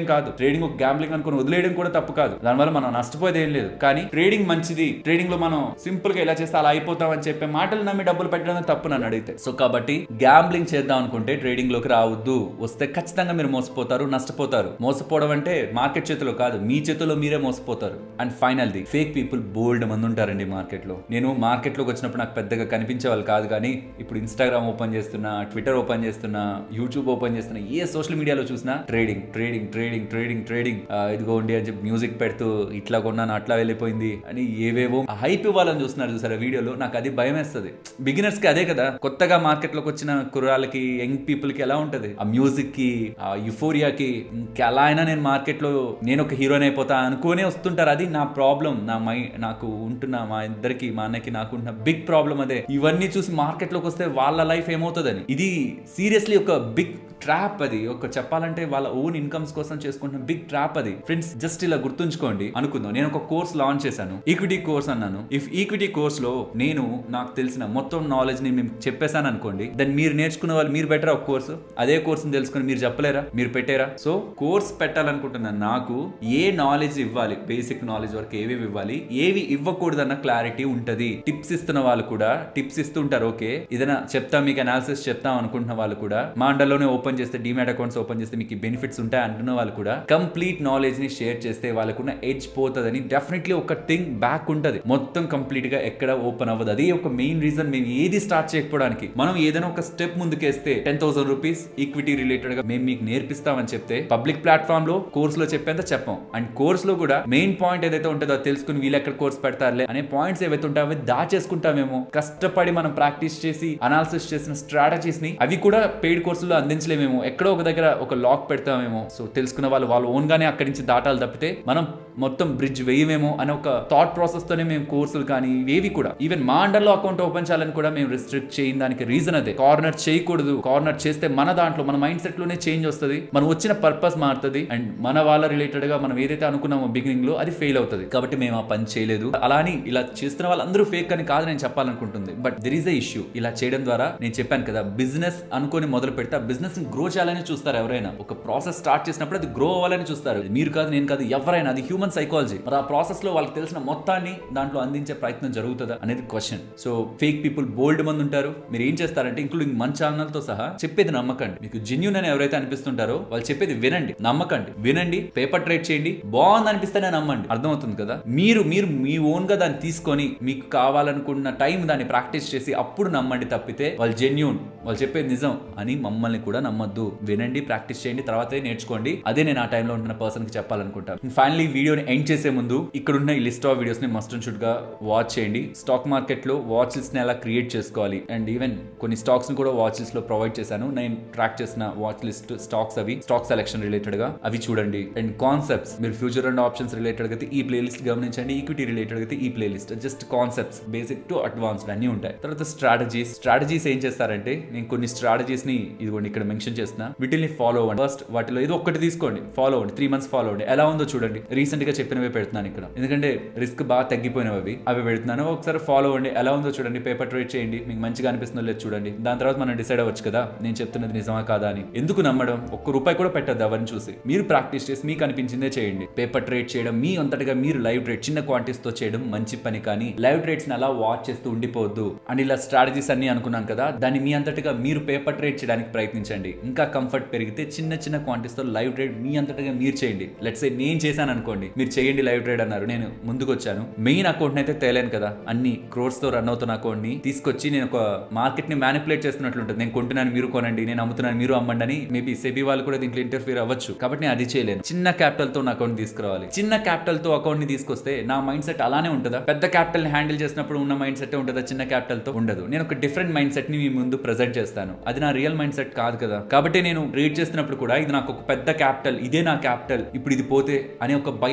ట్రేడింగ్ ఒక గ్యాంబ్లింగ్ అనుకుని వదిలేయడం కూడా తప్పు కాదు దానివల్ల మనం నష్టపోయేది ఏం లేదు కానీ ట్రేడింగ్ మంచిది ట్రేడింగ్ లో మనం సింపుల్ గా ఇలా చేస్తే అలా అయిపోతాం అని చెప్పే మాటలు నమ్మి డబ్బులు పెట్టడం తప్పు నన్ను అడిగితే సో కాబట్టి గ్యాంబ్లింగ్ చేద్దాం అనుకుంటే ట్రేడింగ్ లోకి రావద్దు వస్తే ఖచ్చితంగా మీరు మోసపోతారు నష్టపోతారు మోసపోవడం అంటే మార్కెట్ చేతిలో కాదు మీ చేతిలో మీరే మోసపోతారు and final the fake people బోల్డ్ మంది ఉంటారండి మార్కెట్ లో నేను మార్కెట్ లోకి వచ్చినప్పుడు నాకు పెద్దగా కనిపించే వాళ్ళు కాదు కానీ ఇప్పుడు ఇన్స్టాగ్రామ్ ఓపెన్ చేస్తున్నా ట్విట్టర్ ఓపెన్ చేస్తున్నా యూట్యూబ్ ఓపెన్ చేస్తున్నా ఏ సోషల్ మీడియాలో చూసినా trading trading trading trading trading ఇదిగోండి అని చెప్పి మ్యూజిక్ పెడుతూ ఇట్లా కొన్నాను అట్లా వెళ్ళిపోయింది అని ఏవేవో హైప్ ఇవ్వాలని చూస్తున్నారు చూసారా వీడియోలో నాకు అది భయం వేస్తుంది బిగినర్స్ కి అదే కదా కొత్తగా మార్కెట్ లోకి వచ్చిన కుర్రాళ్ళకి యంగ్ పీపుల్ కి ఎలా ఉంటది ఆ మ్యూజిక్ కి ఆ యుఫోరియాకి ఇంకెలా అయినా నేను మార్కెట్ లో నేను ఒక హీరోయిన్ అయిపోతా అనుకునే వస్తుంటారు అది నా ప్రాబ్లం నా మై నాకు ఉంటున్న మా ఇద్దరికి మా అన్నకి నాకు ఉంటున్న బిగ్ ప్రాబ్లం అదే ఇవన్నీ చూసి మార్కెట్ లోకి వస్తే వాళ్ళ లైఫ్ ఏమవుతుందని ఇది సీరియస్లీ ఒక బిగ్ ట్రాప్ అది ఒక చెప్పాలంటే వాళ్ళ ఓన్ ఇన్కమ్స్ కోసం చేసుకుంటున్న బిగ్ ట్రాప్ అది ఫ్రెండ్స్ జస్ట్ ఇలా గుర్తుంచుకోండి అనుకుందాం నేను ఒక కోర్స్ లాంచ్ చేశాను ఈక్విటీ కోర్స్ అన్నాను ఇఫ్ ఈక్విటీ కోర్స్ లో నేను నాకు తెలిసిన మొత్తం నాలెడ్జ్ ని మేము చెప్పేశాను అనుకోండి దాన్ని మీరు నేర్చుకున్న వాళ్ళు మీరు బెటర్ ఒక కోర్సు అదే కోర్సుని తెలుసుకొని మీరు చెప్పలేరా మీరు పెట్టారా సో కోర్స్ పెట్టాలనుకుంటున్నాను నాకు ఏ నాలెడ్జ్ ఇవ్వాలి బేసిక్ నాలెడ్జ్ వరకు ఏవేవి ఇవ్వాలి ఏవి ఇవ్వకూడదన్న క్లారిటీ ఉంటది టిప్స్ ఇస్తున్న వాళ్ళు కూడా టిప్స్ ఇస్తుంటారు ఓకే ఏదైనా చెప్తాం మీకు అనాలిసిస్ చెప్తాం అనుకుంటున్న వాళ్ళు కూడా మా అండర్లోనే ఓపెన్ చేస్తే డిమాట్ అకౌంట్స్ ఓపెన్ చేస్తే మీకు బెనిఫిట్స్ ఉంటాయి అంటున్న వాళ్ళు కూడా కంప్లీట్ నాలెడ్జ్ ని షేర్ చేస్తే వాళ్ళకున్న ఎడ్జ్ పోతుందని డెఫినెట్లీ ఒక థింగ్ బ్యాక్ ఉంటది మొత్తం కంప్లీట్ గా ఎక్కడ ఓపెన్ అవ్వదు అదే ఒక మెయిన్ రీజన్ మేము ఏది స్టార్ట్ చేయకపోవడానికి మనం ఏదైనా ఒక స్టెప్ ముందుకేస్తే ten thousand rupees equity related గా మేము మీకు నేర్పిస్తామని చెప్తే పబ్లిక్ ప్లాట్ఫామ్ లో కోర్స్ లో చెప్పేంత చెప్పాం అండ్ కోర్స్ లో కూడా మెయిన్ పాయింట్ ఏదైతే ఉంటుందో అది తెలుసుకుని వీళ్ళు ఎక్కడ కోర్స్ పెడతారులే అనే పాయింట్స్ ఏవైతే ఉంటాయో అవి దాచేసుకుంటామేమో కష్టపడి మనం ప్రాక్టీస్ చేసి అనాలిసిస్ చేసిన స్ట్రాటజీస్ ని అవి కూడా పెయిడ్ కోర్సులో అందించలేమేమో ఎక్కడో ఒక దగ్గర ఒక లాక్ పెడతామేమో సో తెలుసుకున్న వాళ్ళు వాళ్ళు ఓన్ గానే అక్కడి నుంచి దాటాలి తప్పితే మనం మొత్తం బ్రిడ్జ్ వేయమేమో అనే ఒక థాట్ ప్రాసెస్ తోనే మేము కోర్సులు కానీ ఇవేవి కూడా ఈవెన్ మా అండర్లో అకౌంట్ ఓపెన్ చేయాలని కూడా మేము రిస్ట్రిక్ట్ చేయని దానికి రీజన్ అదే కార్నర్ చేయకూడదు కార్నర్ చేస్తే మన దాంట్లో మన మైండ్ సెట్ లోనే చేంజ్ వస్తుంది మనం వచ్చిన పర్పస్ మారుతుంది అండ్ మన వాళ్ళ రిలేటెడ్ గా మనం ఏదైతే అనుకున్నామో బిగినింగ్ లో అది ఫెయిల్ అవుతుంది కాబట్టి మేము ఆ పని చేయలేదు అలా అని ఇలా చేస్తున్న వాళ్ళందరూ ఫేక్ అని కాదు నేను చెప్పాలనుకుంటుంది but there is a issue ఇలా చేయడం ద్వారా నేను చెప్పాను కదా బిజినెస్ అనుకొని మొదలు పెడితే ఆ బిజినెస్ ని గ్రో చేయాలని చూస్తారు ఎవరైనా ఒక ప్రాసెస్ స్టార్ట్ చేసినప్పుడు అది గ్రో అవ్వాలని చూస్తారు మీరు కాదు నేను కాదు ఎవరైనా అది హ్యూమన్ సైకాలజీ మరి ఆ ప్రాసెస్ లో వాళ్ళకి తెలిసిన మొత్తాన్ని దాంట్లో అందించే ప్రయత్నం జరుగుతుందా అనేది క్వశ్చన్ సో ఫేక్ పీపుల్ బోల్డ్ మంది ఉంటారు మీరు ఏం చేస్తారంటే ఇంక్లూడింగ్ మన ఛానల్ తో సహా చెప్పేది నమ్మకండి మీకు జెన్యున్ అని ఎవరైతే అనిపిస్తుంటారో వాళ్ళు చెప్పేది వినండి నమ్మకండి వినండి పేపర్ ట్రేడ్ చేయండి బాగుంది అనిపిస్తేనే నమ్మండి అర్థమవుతుంది కదా మీరు మీరు మీ ఓన్ గా దాన్ని తీసుకొని మీకు కావాలనుకున్న టైం దాన్ని ప్రాక్టీస్ చేసి అప్పుడు నమ్మండి తప్పితే వాళ్ళు జెన్యున్ వాళ్ళు చెప్పేది నిజం అని మమ్మల్ని కూడా నమ్మద్దు వినండి ప్రాక్టీస్ చేయండి తర్వాతే నేర్చుకోండి అదే నేను ఆ టైంలో ఉంటున్న పర్సన్ కి చెప్పాలనుకుంటాను ఫైనలీ వీడియోని ఎండ్ చేసే ముందు ఇక్కడ ఉన్న ఈ లిస్ట్ ఆఫ్ వీడియోస్ ని మస్ట్ అండ్ షుడ్ గా వాచ్ చేయండి స్టాక్ మార్కెట్ లో వాచ్ లిస్ట్ ని ఎలా క్రియేట్ చేసుకోవాలి అండ్ ఈవెన్ కొన్ని స్టాక్స్ ని కూడా వాచ్ లిస్ట్ లో ప్రొవైడ్ చేశాను నేను ట్రాక్ చేసిన వాచ్ లిస్ట్ స్టాక్స్ అవి స్టాక్ సెలెక్షన్ రిలేటెడ్ గా అవి చూడండి అండ్ కాన్సెప్ట్స్ మీరు ఫ్యూచర్ అండ్ ఆప్షన్స్ రిలేటెడ్ అయితే ఈ ప్లే లిస్ట్ గమనించండి ఈక్విటీ రిలేటెడ్ అయితే ఈ play list just concepts basic to advanced అన్ని ఉంటాయి తర్వాత స్ట్రాటజీస్ స్ట్రాటజీస్ ఏం చేస్తారంటే నేను కొన్ని స్ట్రాటజీస్ ని ఇదిగోండి ఇక్కడ మెన్షన్ చేస్తున్నా వీటిని ఫాలో అవ్వండి ఫస్ట్ వాటిలో ఏదో ఒకటి తీసుకోండి ఫాలో అవ్వండి త్రీ మంత్స్ ఫాలో అవ్వండి ఎలా ఉందో చూడండి రీసెంట్ గా చెప్పినవే పెడుతున్నాను ఇక్కడ ఎందుకంటే రిస్క్ బాగా తగ్గిపోయినవి అవి అవి పెడుతున్నాను ఒకసారి ఫాలో అవ్వండి ఎలా ఉందో చూడండి పేపర్ ట్రేడ్ చేయండి మీకు మంచిగా అనిపిస్తుందో లేదు చూడండి దాని తర్వాత మనం డిసైడ్ అవ్వచ్చు కదా నేను చెప్తున్నది నిజమా కాదా అని ఎందుకు నమ్మడం ఒక్క రూపాయి కూడా పెట్టద్దు అవన్నీ చూసి మీరు ప్రాక్టీస్ చేసి మీకు అనిపించిందే చేయండి పేపర్ ట్రేడ్ చేయడం మీ అంతటిగా మీరు లైవ్ ట్రేడ్ చిన్న క్వాంటిటీస్ తో చేయడం మంచి పని కానీ లైవ్ ట్రేడ్స్ ని అలా వాచ్ చేస్తూ ఉండిపోవద్దు అండ్ ఇలా స్ట్రాటజీస్ అన్ని అనుకున్నాం కదా దాన్ని మీ అంతటిగా మీరు పేపర్ ట్రేడ్ చేయడానికి ప్రయత్నించండి ఇంకా కంఫర్ట్ పెరిగితే చిన్న చిన్న క్వాంటిటీస్ తో లైవ్ ట్రేడ్ మీ అంతటిగా మీరు చేయండి లెట్స్ సే నేను చేశాను అనుకోండి మీరు చేయండి లైవ్ ట్రేడ్ అన్నారు నేను ముందుకు వచ్చాను మెయిన్ అకౌంట్ అయితే తేలేను కదా అన్ని క్రోర్స్ తో రన్ అవుతున్న అకౌంట్ ని తీసుకొచ్చి నేను ఒక మార్కెట్ ని మ్యానిపులేట్ చేస్తున్నట్లు ఉంటుంది నేను కొంటున్నాను మీరు కొనండి నేను అమ్ముతున్నాను మీరు అమ్మండి అని మేబీ సెబీ వాళ్ళు కూడా దీంట్లో ఇంటర్ఫియర్ అవ్వచ్చు కాబట్టి నేను అది చేయలేను చిన్న క్యాపిటల్ తో నా అకౌంట్ తీసుకురావాలి చిన్న క్యాపిటల్ తో అకౌంట్ ని తీసుకొస్తే నా మైండ్ సెట్ అలానే ఉంటుందా పెద్ద క్యాపిటల్ ని హ్యాండిల్ చేసినప్పుడు ఉన్న మైండ్ సెట్ ఉంటుందా చిన్న క్యాపిటల్ తో ఉండదు నేను ఒక డిఫరెంట్ మైండ్ సెట్ ని మీ ముందు ప్రెజెంట్ చేస్తాను అది నా రియల్ మైండ్ సెట్ కాదు కదా కాబట్టి నేను రీడ్ చేస్తున్నప్పుడు కూడా ఇది నాకు ఒక పెద్ద క్యాపిటల్ ఇదే నా క్యాపిటల్ ఇప్పుడు ఇది పోతే అనే ఒక భయ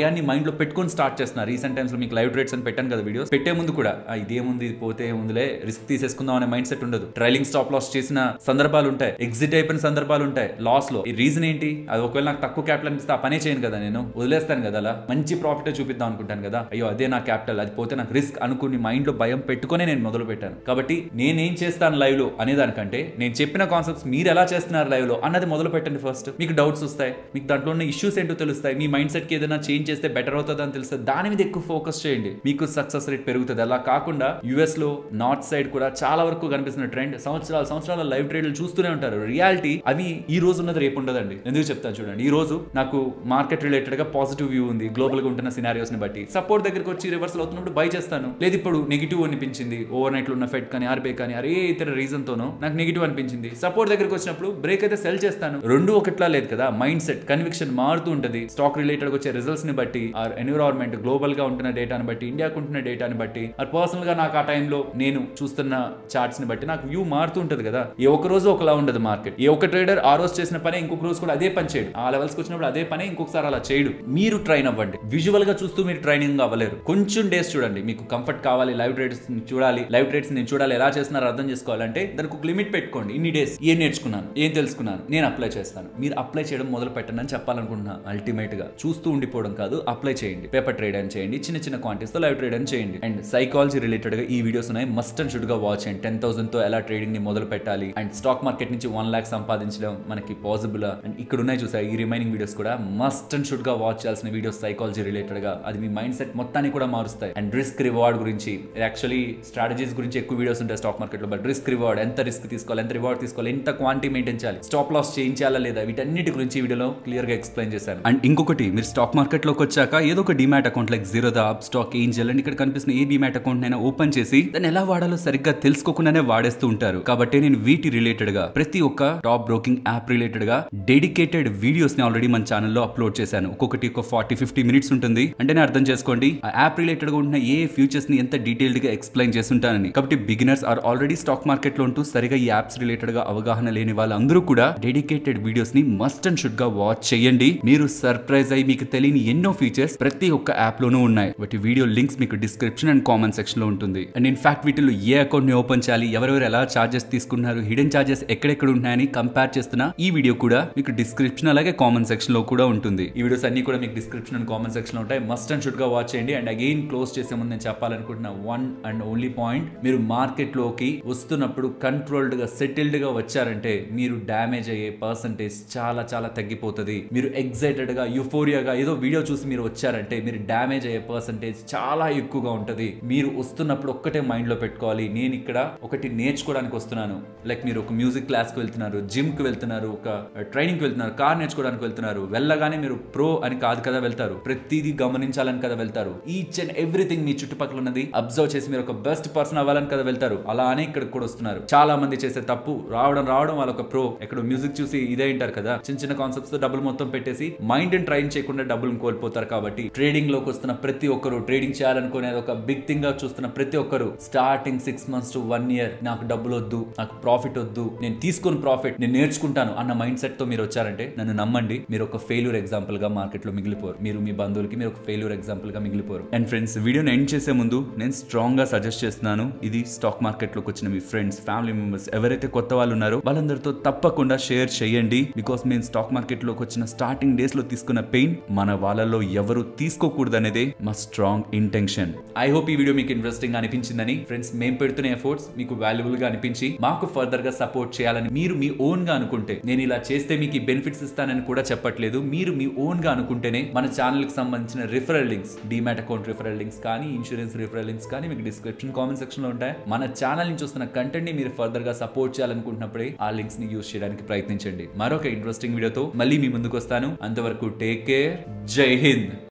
భయాన్ని మైండ్ లో పెట్టుకొని స్టార్ట్ చేస్తున్నారు రీసెంట్ టైమ్స్ లో మీకు లైవ్ ట్రేడ్స్ అని పెట్టాను కదా వీడియోస్ పెట్టే ముందు కూడా "ఆ, ఇదేముంది ఇది పోతే ఏముందిలే రిస్క్ తీసేసుకుందాం అనే మైండ్ సెట్ ఉండదు ట్రైలింగ్ స్టాప్ లాస్ చేసిన సందర్భాలు ఉంటాయి ఎగ్జిట్ అయిపోయిన సందర్భాలు ఉంటాయి లాస్ లో ఈ రీజన్ ఏంటి అది ఒకవేళ నాకు తక్కువ క్యాపిటల్ అనిపిస్తే ఆ పనే చేయను కదా నేను వదిలేస్తాను కదా అలా మంచి ప్రాఫిట్ చూపిద్దాం అనుకుంటాను కదా అయ్యో అదే నా క్యాపిటల్ అది పోతే నాకు రిస్క్ అనుకుని మైండ్ లో భయం పెట్టుకునే నేను మొదలు పెట్టాను కాబట్టి నేనేం చేస్తాను లైవ్ లో అనే దానికంటే నేను చెప్పిన కాన్సెప్ట్స్ మీరు ఎలా చేస్తున్నారు లైవ్ లో అన్నది మొదలు పెట్టండి ఫస్ట్ మీకు డౌట్స్ వస్తాయి మీకు దాంట్లో ఉన్న ఇష్యూస్ ఏంటో తెలుస్తాయి మీ మైండ్ సెట్ కి ఏదైనా చేంజ్ చేస్తే బెటర్ అవుతుంది అని తెలుస్తుంది దాని మీద ఎక్కువ ఫోకస్ చేయండి మీకు సక్సెస్ రేట్ పెరుగుతుంది అలా కాకుండా యుఎస్ లో నార్త్ సైడ్ కూడా చాలా వరకు కనిపిస్తున్న ట్రెండ్ సంవత్సరాల సంవత్సరాల లైవ్ ట్రేడ్లు చూస్తూనే ఉంటారు రియాలిటీ అవి ఈ రోజు ఉన్నది రేపు ఉండదండి ఎందుకు చెప్తాను చూడండి ఈ రోజు నాకు మార్కెట్ రిలేటెడ్ గా పాజిటివ్ వ్యూ ఉంది గ్లోబల్ గా ఉంటున్న సినారియోస్ ని బట్టి సపోర్ట్ దగ్గరికి వచ్చి రివర్సల్ అవుతున్నప్పుడు బై చేస్తాను లేదు ఇప్పుడు నెగిటివ్ అనిపించింది ఓవర్ నైట్ లో ఉన్న ఫెడ్ కానీ ఆర్బీఐ కానీ అరే ఇతర రీజన్ తోనో నాకు నెగిటివ్ అనిపించింది సపోర్ట్ దగ్గరికి వచ్చినప్పుడు బ్రేక్ అయితే సెల్ చేస్తాను రెండు ఒకట్లా లేదు కదా మైండ్ సెట్ కన్విక్షన్ మారుతూ ఉంటుంది స్టాక్ రిలేటెడ్ వచ్చే రిజల్ట్స్ ని బట్టి ఆర్ ఎన్విరాన్మెంట్ గ్లోబల్ గా ఉంటున్న డేటాని బట్టి ఇండియాకు ఉంటున్న డేటాని బట్టి ఆర్ పర్సనల్ గా నాకు ఆ టైంలో నేను చూస్తున్న చార్ట్స్ ని బట్టి నాకు వ్యూ మారుతూ ఉంటుంది కదా ఏ ఒక్క రోజు ఒకలా ఉండదు మార్కెట్ ఏ ఒక్క ట్రేడర్ ఆ రోజు చేసిన పని ఇంకొక రోజు కూడా అదే పని చేయడు ఆ లెవెల్స్ వచ్చినప్పుడు అదే పని ఇంకొకసారి అలా చేయడు మీరు ట్రైన్ అవ్వండి విజువల్ గా చూస్తూ మీరు ట్రైనింగ్ అవ్వలేరు కొంచెం డేస్ చూడండి మీకు కంఫర్ట్ కావాలి లైవ్ ట్రేడ్స్ చూడాలి లైవ్ ట్రేడ్స్ నేను చూడాలి ఎలా చేస్తున్నారో అర్థం చేసుకోవాలంటే దానికి ఒక లిమిట్ పెట్టుకోండి ఇన్ని డేస్ ఏం నేర్చుకున్నాను ఏం తెలుసుకున్నాను నేను అప్లై చేస్తాను మీరు అప్లై చేయడం మొదలు పెట్టండి అని చెప్పాలనుకుంటున్నాను అల్టిమేట్ గా చూస్తూ ఉండిపోవడం కాదు అప్లై చేయండి పేపర్ ట్రేడ్ అని చేయండి చిన్న చిన్న క్వాంటిటీస్ తో లైవ్ ట్రేడ్ అని చేయండి అండ్ సైకాలజీ రిలేటెడ్ గా ఈ వీడియోస్ ఉన్నాయి మస్ట్ అండ్ షుడ్ గా వాచ్ అండ్ టెన్ థౌసండ్ తో ఎలా ట్రేడింగ్ ని మొదలు పెట్టాలి అండ్ స్టాక్ మార్కెట్ నుంచి వన్ లాక్ సంపాదించడం మనకి పాసిబుల్ అండ్ ఇక్కడ ఉన్నాయి చూసా ఈ రిమైనింగ్ వీడియోస్ కూడా మస్ట్ అండ్ షుడ్ గా వాచ్ చేయాల్సిన వీడియోస్ సైకాలజీ రిలేటెడ్ గా అది మీ మైండ్ సెట్ మొత్తాన్ని కూడా మారుస్తాయి అండ్ రిస్క్ రివార్డ్ గురించి యాక్చువల్లీ స్ట్రాటజీస్ గురించి ఎక్కువ వీడియోస్ ఉంటాయి స్టాక్ మార్కెట్ లో బట్ రిస్క్ రివార్డ్ ఎంత రిస్క్ తీసుకోవాలి ఎంత రివార్డ్ తీసుకోవాలి ఎంత క్వాంటిటీ మెయింటైన్ చేయాలి స్టాప్ లాస్ చేయించాలా లేదా వీటన్నిటి గురించి ఈ వీడియోలో క్లియర్ గా ఎక్స్ప్లెయిన్ చేశాను అండ్ ఇంకొకటి మీరు స్టాక్ మార్కెట్ లోకి వచ్చాక ఏదో ఒక demat account like Zerodha Upstox Angel and ఇక్కడ కనిపిస్తున్న ఏ డిమాట్ అకౌంట్ అయినా ఓపెన్ చేసి దాన్ని ఎలా వాడాలో సరిగ్గా తెలుసుకోకుండానే వాడేస్తూ ఉంటారు కాబట్టి నేను వీటి రిలేటెడ్ గా ప్రతి ఒక్క టాప్ బ్రోకింగ్ యాప్ రిలేటెడ్ గా డెడికేటెడ్ వీడియోస్ ని ఆల్రెడీ మన ఛానల్లో అప్లోడ్ చేశాను ఒక్కొక్కటి ఒక ఫార్టీ ఫిఫ్టీ మినిట్స్ ఉంటుంది అంటే నేను అర్థం చేసుకోండి ఆ యాప్ రిలేటెడ్ గా ఉన్న ఏ ఫ్యూచర్స్ ని ఎంత డీటెయిల్డ్ గా ఎక్స్ప్లెయిన్ చేస్తుంటానని కాబట్టి beginners or already stock market లో ఉంటూ సరిగా ఈ యాప్స్ రిలేటెడ్ గా అవగాహన లేని వాళ్ళందరూ కూడా డెడికేటెడ్ వీడియోస్ ని మస్ట్ అండ్ షుడ్ గా వాచ్ చేయండి మీరు సర్ప్రైజ్ అయ్యి మీకు తెలియని ఎన్నో ఫీచర్స్ ప్రతి ఒక్క యాప్ లోనూ ఉన్నాయి వాటి వీడియో లింక్స్ మీకు డిస్క్రిప్షన్ అండ్ కామెంట్ సెక్షన్ లో ఉంటుంది అండ్ ఇన్ ఫ్యాక్ట్ వీటిలో ఏ అకౌంట్ ని ఓపెన్ చేయాలి ఎవరెవరు ఎలా చార్జెస్ తీసుకున్నారు హిడెన్ చార్జెస్ ఎక్కడెక్కడ ఉన్నాయని కంపేర్ చేస్తున్నా ఈ వీడియో కూడా మీకు డిస్క్రిప్షన్ అలాగే కామెంట్ సెక్షన్ లో కూడా ఉంటుంది ఈ వీడియోస్ అన్ని కూడా మీకు డిస్క్రిప్షన్ అండ్ కామెంట్ సెక్షన్ లో ఉంటాయి మస్ట్ అండ్ షుడ్ గా వాచ్ చేయండి అండ్ అగైన్ క్లోజ్ చేసే ముందు నేను చెప్పాలనుకుంటున్న వన్ అండ్ ఓన్లీ పాయింట్ మీరు మార్కెట్ లోకి వస్తున్నప్పుడు కంట్రోల్డ్ గా సెటిల్డ్ గా వచ్చారంటే మీరు డ్యామేజ్ అయ్యే పర్సంటేజ్ చాలా చాలా తగ్గిపోతుంది మీరు ఎగ్జైటెడ్ గా యుఫోరియాగా ఏదో వీడియో చూసి మీరు వచ్చారంటే మీరు డ్యామేజ్ అయ్యే పర్సంటేజ్ చాలా ఎక్కువగా ఉంటుంది మీరు వస్తున్నప్పుడు ఒక్కటే మైండ్ లో పెట్టుకోవాలి నేను ఇక్కడ ఒకటి నేర్చుకోవడానికి వస్తున్నాను లైక్ మీరు ఒక మ్యూజిక్ క్లాస్ కి వెళ్తున్నారు జిమ్ కి వెళ్తున్నారు ఒక ట్రైనింగ్ కి వెళ్తున్నారు కార్ నేర్చుకోవడానికి వెళ్తున్నారు వెళ్ళగానే మీరు ప్రో అని కాదు కదా వెళ్తారు ప్రతిదీ గమనించాలని కదా వెళ్తారు ఈచ్ అండ్ ఎవ్రీథింగ్ మీ చుట్టుపక్కల ఉన్నది అబ్జర్వ్ చేసి మీరు ఒక బెస్ట్ పర్సన్ అవ్వాలని కదా వెళ్తారు అలానే ఇక్కడ కూడా వస్తున్నారు చాలా మంది చేసే తప్పు రావడం రావడం వాళ్ళ ఒక ప్రో ఎక్కడ మ్యూజిక్ చూసి ఇదే అంటారు కదా చిన్న చిన్న కాన్సెప్ట్స్ తో డబ్బులు మొత్తం పెట్టేసి మైండ్ ట్రైన్ చేయకుండా డబ్బులు కోల్పోతారు కాబట్టి ట్రేడింగ్ లోకి వస్తున్న ప్రతి ఒక్కరు ట్రేడింగ్ చేయాలనుకునేది ఒక బిగ్ థింగ్ గా చూస్తున్న ప్రతి ఒక్కరు starting six months to one year నాకు డబ్బులు వద్దు నాకు ప్రాఫిట్ వద్దు నేను తీసుకుని ప్రాఫిట్ నేను నేర్చుకుంటాను అన్న మైండ్ సెట్ తో మీరు వచ్చారంటే నన్ను నమ్మండి మీరు ఒక ఫెయిల్యూర్ ఎగ్జాంపుల్ గా మార్కెట్ లో మిగిలిపోరు మీరు మీ బంధువులకి మీరు ఒక ఫెయిల్యూర్ ఎగ్జాంపుల్ గా మిగిలిపోరు అండ్ ఫ్రెండ్స్ వీడియోని ఎండ్ చేసే ముందు నేను స్ట్రాంగ్ గా సజెస్ట్ చేస్తున్నాను ఇది స్టాక్ మార్కెట్ లోకి వచ్చిన మీ ఫ్రెండ్స్ ఫ్యామిలీ మెంబర్స్ ఎవరైతే కొత్త వాళ్ళు ఉన్నారో వాళ్ళందరితో తప్పకుండా షేర్ చేయండి బికాస్ మేము స్టాక్ మార్కెట్ లోకి వచ్చిన స్టార్టింగ్ డేస్ లో తీసుకున్న పెయిన్ మన వాళ్ళలో ఎవరు తీసుకోకూడదు అనేదే మా స్ట్రాంగ్ ఇంటెన్షన్ ఐ హోప్ ఈ వీడియో మీకు ఇంట్రెస్టింగ్ అనిపించిందని ఫ్రెండ్స్ మేము పెడుతున్న ఎఫర్ట్స్ మీకు వాల్యుబుల్ గా అనిపించి మాకు ఫర్దర్ గా సపోర్ట్ చేయాలని మీరు మీ ఓన్ గా అనుకుంటే నేను ఇలా చేస్తే మీకు బెనిఫిట్స్ ఇస్తానని కూడా చెప్పట్లేదు మీరు మీ ఓన్ గా అనుకుంటేనే మన ఛానల్ కి సంబంధించిన referral links demat account referral links కానీ ఇన్సూరెన్స్ రిఫరల్ లింక్స్ కానీ మీకు డిస్క్రిప్షన్ కామెంట్ సెక్షన్ లో ఉంటాయి మన ఛానల్ నుంచి వస్తున్న కంటెంట్ ని మీరు ఫర్దర్ గా సపోర్ట్ చేయాలనుకుంటున్నప్పుడే ఆ లింక్స్ ని యూస్ చేయడానికి ప్రయత్నించండి మరొక ఇంట్రెస్టింగ్ వీడియోతో మళ్ళీ మీ ముందుకు వస్తాను అంతవరకు టేక్ కేర్ జై హింద్